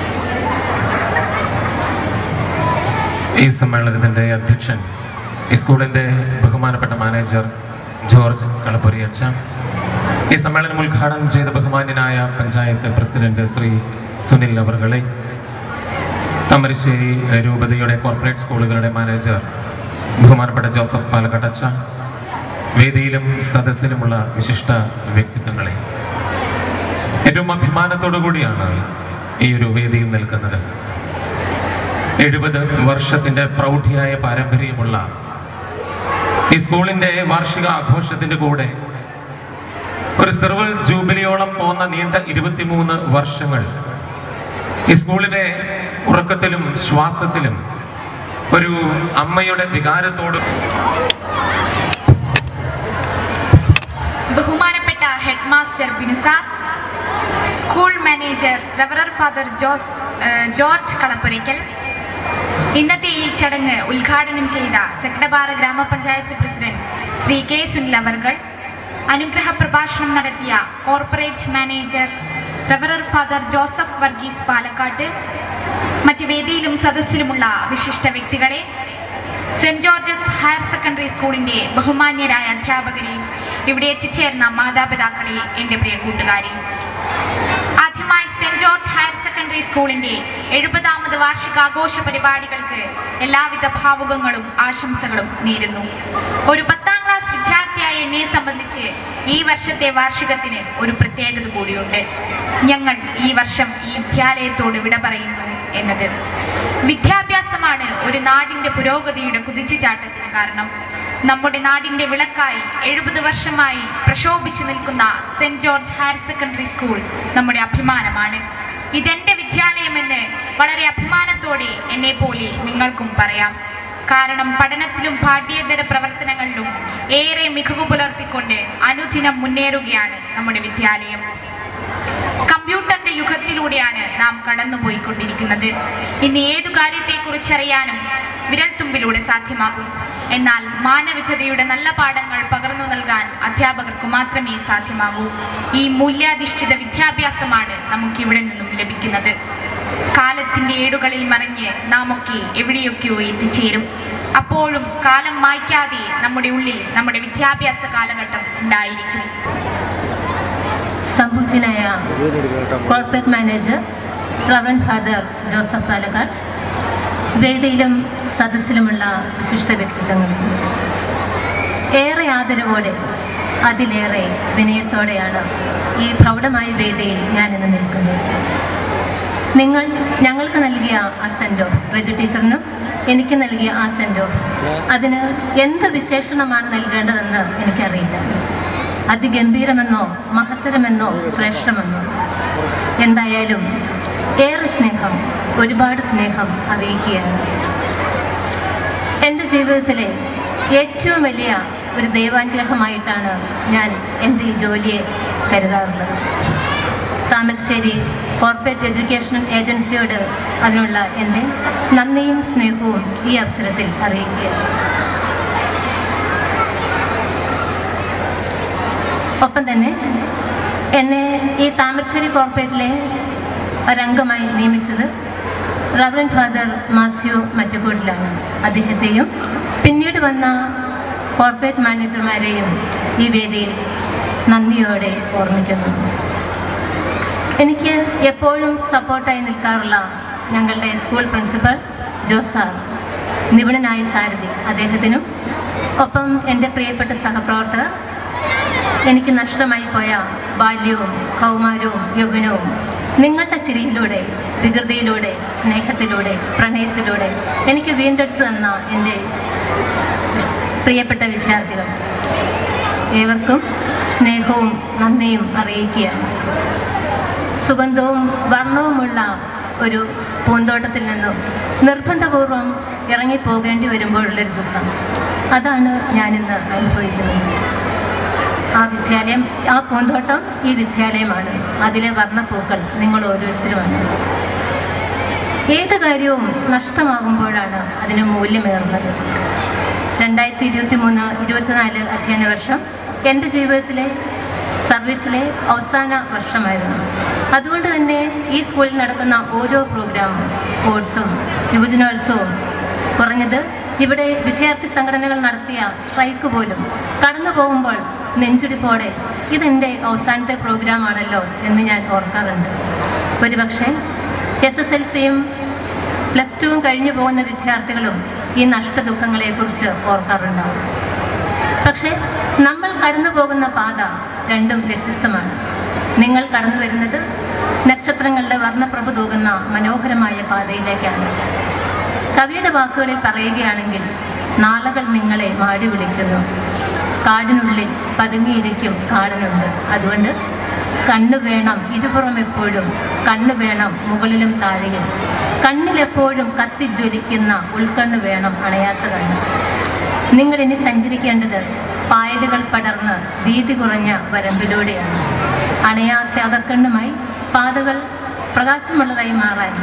ഈ സമ്മേളനത്തിൻ്റെ അധ്യക്ഷൻ ഈ സ്കൂളിൻ്റെ ബഹുമാനപ്പെട്ട മാനേജർ ജോർജ് കളപ്പുരി അച്ഛ ഈ സമ്മേളനം ഉദ്ഘാടനം ചെയ്ത ബഹുമാന്യനായ പഞ്ചായത്ത് പ്രസിഡന്റ് ശ്രീ സുനിൽ അവർകളെ തമരശ്ശേരി രൂപതയുടെ കോർപ്പറേറ്റ് സ്കൂളുകളുടെ മാനേജർ ബഹുമാനപ്പെട്ട ജോസഫ് പാലക്കാട്ടച്ച വേദിയിലും സദസ്സിലുമുള്ള വിശിഷ്ട വ്യക്തിത്വങ്ങളെ ഏറ്റവും അഭിമാനത്തോടു കൂടിയാണ് ഈ ഒരു വേദിയിൽ നിൽക്കുന്നത് എഴുപത് വർഷത്തിന്റെ പ്രൗഢിയായ പാരമ്പര്യമുള്ള ഈ സ്കൂളിന്റെ വാർഷിക ആഘോഷത്തിന്റെ കൂടെ ഒരു സെർവൽ ജൂബിലിയോളം പോന്ന നീണ്ട ഇരുപത്തിമൂന്ന് വർഷങ്ങൾ ഈ സ്കൂളിന്റെ ഉറക്കത്തിലും ശ്വാസത്തിലും ഒരു അമ്മയുടെ വികാരത്തോട് ബഹുമാനപ്പെട്ട head master Binu sir school manager റവറർ ഫാദർ ജോസ് ഏഹ്, ജോർജ് കളപ്പുരയ്ക്കൽ ഇന്നത്തെ ഈ ചടങ്ങ് ഉദ്ഘാടനം ചെയ്ത ചക്കടപാറ ഗ്രാമപഞ്ചായത്ത് പ്രസിഡന്റ് ശ്രീ കെ സുനിൽ അവർകൾ അനുഗ്രഹ പ്രഭാഷണം നടത്തിയ കോർപ്പറേറ്റ് മാനേജർ റവറർ ഫാദർ ജോസഫ് വർഗീസ് പാലക്കാട്ട് മറ്റ് വേദിയിലും സദസ്സിലുമുള്ള വിശിഷ്ട വ്യക്തികളെ സെന്റ് ജോർജസ് ഹയർ സെക്കൻഡറി സ്കൂളിന്റെ ബഹുമാന്യരായ അധ്യാപകരെ ഇവിടെ എത്തിച്ചേർന്ന മാതാപിതാക്കളെ എൻ്റെ പ്രിയ കൂട്ടുകാരെ ആദ്യമായി സെന്റ് ജോർജ് ഹയർ സെക്കൻഡറി സ്കൂളിന്റെ എഴുപതാമത് വാർഷികാഘോഷ പരിപാടികൾക്ക് എല്ലാവിധ ഭാവുകങ്ങളും ആശംസകളും നേരുന്നു ഒരു പത്താം ക്ലാസ് വിദ്യാർത്ഥിയായ എന്നെ സംബന്ധിച്ച് ഈ വർഷത്തെ വാർഷികത്തിന് ഒരു പ്രത്യേകത കൂടിയുണ്ട് ഞങ്ങൾ ഈ വർഷം ഈ വിദ്യാലയത്തോട് വിട പറയുന്നു എന്നത് വിദ്യാഭ്യാസമാണ് ഒരു നാടിന്റെ പുരോഗതിയുടെ കുതിച്ചുചാട്ടത്തിന് കാരണം നമ്മുടെ നാടിന്റെ വിളക്കായി എഴുപത് വർഷമായി പ്രശോഭിച്ചു നിൽക്കുന്ന saint George higher secondary school നമ്മുടെ അഭിമാനമാണ് ഇതെന്റെ വിദ്യാലയമെന്ന് വളരെ അഭിമാനത്തോടെ എന്നെ പോലെ നിങ്ങൾക്കും പറയാം കാരണം പഠനത്തിലും പാഠ്യേതര പ്രവർത്തനങ്ങളിലും ഏറെ മികവ് പുലർത്തിക്കൊണ്ട് അനുദിനം മുന്നേറുകയാണ് നമ്മുടെ വിദ്യാലയം കമ്പ്യൂട്ടറിന്റെ യുഗത്തിലൂടെയാണ് നാം കടന്നുപോയിക്കൊണ്ടിരിക്കുന്നത് ഇന്ന് ഏതു കാര്യത്തെക്കുറിച്ച് അറിയാനും വിരൽത്തുമ്പിലൂടെ സാധ്യമാകും എന്നാൽ മാനവികതയുടെ നല്ല പാഠങ്ങൾ പകർന്നു നൽകാൻ അധ്യാപകർക്ക് മാത്രമേ സാധ്യമാകൂ ഈ മൂല്യാധിഷ്ഠിത വിദ്യാഭ്യാസമാണ് നമുക്ക് ഇവിടെ നിന്നും ലഭിക്കുന്നത് കാലത്തിന്റെ ഏടുകളിൽ മറിഞ്ഞ് നാം ഒക്കെ എവിടെയൊക്കെയോ എത്തിച്ചേരും അപ്പോഴും കാലം മായ്ക്കാതെ നമ്മുടെ ഉള്ളിൽ നമ്മുടെ വിദ്യാഭ്യാസ കാലഘട്ടം ഉണ്ടായിരിക്കും സംഭൂജനായ corporate manager reverend father Joseph Palakkad വേദിയിലും സദസ്സിലുമുള്ള വിശിഷ്ട വ്യക്തിത്വങ്ങൾ ഏറെ ആദരവോടെ അതിലേറെ വിനയത്തോടെയാണ് ഈ പ്രൗഢമായ വേദിയിൽ ഞാനിന്ന് നിൽക്കുന്നത് നിങ്ങൾ ഞങ്ങൾക്ക് നൽകിയ ആ സെൻറ്റോ റജു ടീച്ചറിനും എനിക്ക് നൽകിയ ആ സെൻറ്റോ അതിന് എന്ത് വിശേഷണമാണ് നൽകേണ്ടതെന്ന് എനിക്കറിയില്ല അതിഗംഭീരമെന്നോ മഹത്തരമെന്നോ ശ്രേഷ്ഠമെന്നോ എന്തായാലും ഏറെ സ്നേഹം ഒരുപാട് സ്നേഹം അറിയിക്കുകയാണ് എൻ്റെ ജീവിതത്തിലെ ഏറ്റവും വലിയ ഒരു ദൈവാനുഗ്രഹമായിട്ടാണ് ഞാൻ എൻ്റെ ഈ ജോലിയെ കരുതാറുള്ളത് താമരശ്ശേരി കോർപ്പറേറ്റ് എഡ്യൂക്കേഷൻ ഏജൻസിയോട് അതിനുള്ള എൻ്റെ നന്ദിയും സ്നേഹവും ഈ അവസരത്തിൽ അറിയിക്കുകയാണ് ഒപ്പം തന്നെ എന്നെ ഈ താമരശ്ശേരി കോർപ്പറേറ്റിലെ ഒരംഗമായി നിയമിച്ചത് റവറൻ ഫാദർ മാത്യു മറ്റക്കോട്ടിലാണ് അദ്ദേഹത്തെയും പിന്നീട് വന്ന കോർപ്പറേറ്റ് മാനേജർമാരെയും ഈ വേദിയിൽ നന്ദിയോടെ ഓർമ്മിക്കുന്നു എനിക്ക് എപ്പോഴും സപ്പോർട്ടായി നിൽക്കാറുള്ള ഞങ്ങളുടെ സ്കൂൾ പ്രിൻസിപ്പൽ ജോസാർ നിപുണനായ സാരഥി അദ്ദേഹത്തിനും ഒപ്പം എൻ്റെ പ്രിയപ്പെട്ട സഹപ്രവർത്തകർ എനിക്ക് നഷ്ടമായി പോയ ബാല്യവും കൗമാരവും യൗവനവും നിങ്ങളുടെ ചിരിയിലൂടെ വികൃതിയിലൂടെ സ്നേഹത്തിലൂടെ പ്രണയത്തിലൂടെ എനിക്ക് വീണ്ടെടുത്തു തന്ന എൻ്റെ പ്രിയപ്പെട്ട വിദ്യാർത്ഥികൾ ഏവർക്കും സ്നേഹവും നന്ദിയും അറിയിക്കുകയാണ് സുഗന്ധവും വർണ്ണവുമുള്ള ഒരു പൂന്തോട്ടത്തിൽ നിന്നും നിർബന്ധപൂർവം ഇറങ്ങിപ്പോകേണ്ടി വരുമ്പോഴുള്ളൊരു ദുഃഖം അതാണ് ഞാനിന്ന് അനുഭവിക്കുന്നത് ആ വിദ്യാലയം ആ പൂന്തോട്ടം ഈ വിദ്യാലയമാണ് അതിലെ വർണ്ണപ്പൂക്കൾ നിങ്ങൾ ഓരോരുത്തരുമാണ് ഏത് കാര്യവും നഷ്ടമാകുമ്പോഴാണ് അതിന് മൂല്യമേറുന്നത് രണ്ടായിരത്തി ഇരുപത്തി മൂന്ന് ഇരുപത്തിനാല് അധ്യയന വർഷം എൻ്റെ ജീവിതത്തിലെ സർവീസിലെ അവസാന വർഷമായിരുന്നു അതുകൊണ്ട് തന്നെ ഈ സ്കൂളിൽ നടക്കുന്ന ഓരോ പ്രോഗ്രാമും സ്പോർട്സും യുവജനോത്സവവും കുറഞ്ഞത് ഇവിടെ വിദ്യാർത്ഥി സംഘടനകൾ നടത്തിയ സ്ട്രൈക്ക് പോലും കടന്നു പോകുമ്പോൾ നെഞ്ചുടിപ്പോടെ ഇതെൻ്റെ അവസാനത്തെ പ്രോഗ്രാമാണല്ലോ എന്ന് ഞാൻ ഓർക്കാറുണ്ട് ഒരുപക്ഷെ എസ് എസ് എൽ സിയും പ്ലസ് ടുവും കഴിഞ്ഞു പോകുന്ന വിദ്യാർത്ഥികളും ഈ നഷ്ടദുഃഖങ്ങളെക്കുറിച്ച് ഓർക്കാറുണ്ടാവും പക്ഷേ നമ്മൾ കടന്നു പോകുന്ന പാത രണ്ടും വ്യത്യസ്തമാണ് നിങ്ങൾ കടന്നു വരുന്നത് നക്ഷത്രങ്ങളുടെ വർണ്ണപ്രഭ തൂകുന്ന മനോഹരമായ പാതയിലേക്കാണ് കവിയുടെ വാക്കുകളിൽ പറയുകയാണെങ്കിൽ നാളകൾ നിങ്ങളെ മാടി വിളിക്കുന്നു കാടിനുള്ളിൽ പതുങ്ങിയിരിക്കും കാടനുണ്ട് അതുകൊണ്ട് കണ്ണു വേണം ഇരുപുറം എപ്പോഴും കണ്ണു വേണം മുകളിലും താഴെയും കണ്ണിലെപ്പോഴും കത്തിജ്വലിക്കുന്ന ഉൾക്കണ്ണ് വേണം അണയാത്ത കണ്ണ് നിങ്ങൾ ഇനി സഞ്ചരിക്കേണ്ടത് പായലുകൾ പടർന്ന് വീതി കുറഞ്ഞ വരമ്പിലൂടെയാണ് അണയാത്ത അകക്കണ്ണുമായി പാതകൾ പ്രകാശമുള്ളതായി മാറാൻ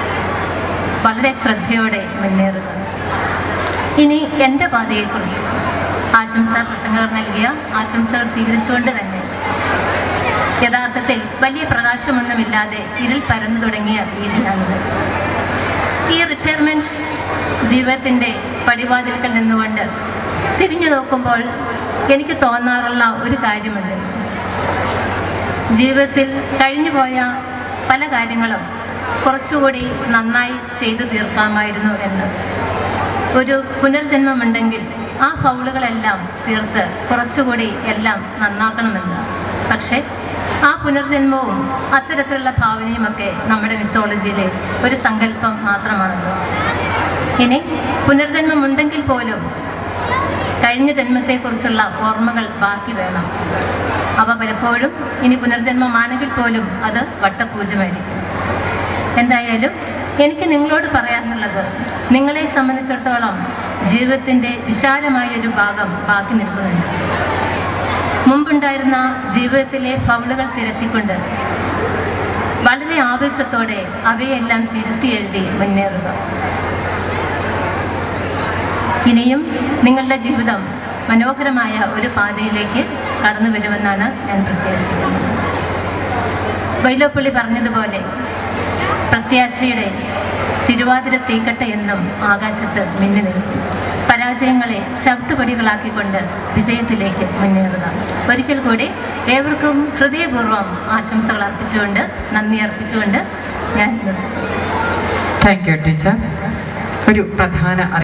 വളരെ ശ്രദ്ധയോടെ മുന്നേറുക ഇനി എൻ്റെ പാതയെക്കുറിച്ച് ആശംസാ പ്രസംഗകർ നൽകിയ ആശംസകൾ സ്വീകരിച്ചുകൊണ്ട് തന്നെ യഥാർത്ഥത്തിൽ വലിയ പ്രകാശമൊന്നുമില്ലാതെ ഇരുൾ പരന്നു തുടങ്ങിയ വീടിലാണിത് ഈ റിട്ടയർമെൻറ്റ് ജീവിതത്തിൻ്റെ പടിവാതിൽക്കൽ നിന്നുകൊണ്ട് തിരിഞ്ഞു നോക്കുമ്പോൾ എനിക്ക് തോന്നാറുള്ള ഒരു കാര്യമുണ്ട് ജീവിതത്തിൽ കഴിഞ്ഞുപോയ പല കാര്യങ്ങളും കുറച്ചുകൂടി നന്നായി ചെയ്തു തീർക്കാമായിരുന്നു എന്ന് ഒരു പുനർജന്മമുണ്ടെങ്കിൽ ആ ഫൗളുകളെല്ലാം തീർത്ത് കുറച്ചുകൂടി എല്ലാം നന്നാക്കണമെന്ന് പക്ഷേ ആ പുനർജന്മവും അത്തരത്തിലുള്ള ഭാവനയുമൊക്കെ നമ്മുടെ മിത്തോളജിയിലെ ഒരു സങ്കല്പം മാത്രമാണല്ലോ ഇനി പുനർജന്മമുണ്ടെങ്കിൽ പോലും കഴിഞ്ഞ ജന്മത്തെക്കുറിച്ചുള്ള ഓർമ്മകൾ ബാക്കി വേണം അവ പലപ്പോഴും ഇനി പുനർജന്മമാണെങ്കിൽ പോലും അത് വട്ടപൂജ്യമായിരിക്കും എന്തായാലും എനിക്ക് നിങ്ങളോട് പറയാനുള്ളത് നിങ്ങളെ സംബന്ധിച്ചിടത്തോളം ജീവിതത്തിൻ്റെ വിശാലമായ ഒരു ഭാഗം ബാക്കി നിൽക്കുന്നുണ്ട് മുമ്പുണ്ടായിരുന്ന ജീവിതത്തിലെ ഫൗളുകൾ തിരുത്തിക്കൊണ്ട് വളരെ ആവേശത്തോടെ അവയെല്ലാം തിരുത്തി എഴുതി മുന്നേറുക ഇനിയും നിങ്ങളുടെ ജീവിതം മനോഹരമായ ഒരു പാതയിലേക്ക് കടന്നു വരുമെന്നാണ് ഞാൻ പ്രത്യാശിക്കുന്നത് വൈലോപ്പള്ളി പറഞ്ഞതുപോലെ പ്രത്യാശയുടെ തിരുവാതിര തീക്കട്ട എന്നും ആകാശത്ത് മിന്നി നിൽക്കും പരാജയങ്ങളെ ചവിട്ടുപടികളാക്കിക്കൊണ്ട് വിജയത്തിലേക്ക് മുന്നേറുക ഒരിക്കൽ കൂടി ഏവർക്കും ഹൃദയപൂർവ്വം ആശംസകൾ അർപ്പിച്ചുകൊണ്ട് നന്ദി അർപ്പിച്ചുകൊണ്ട് ഞാൻ നിർത്തുന്നു താങ്ക് യു ടീച്ചർ ഒരു പ്രധാന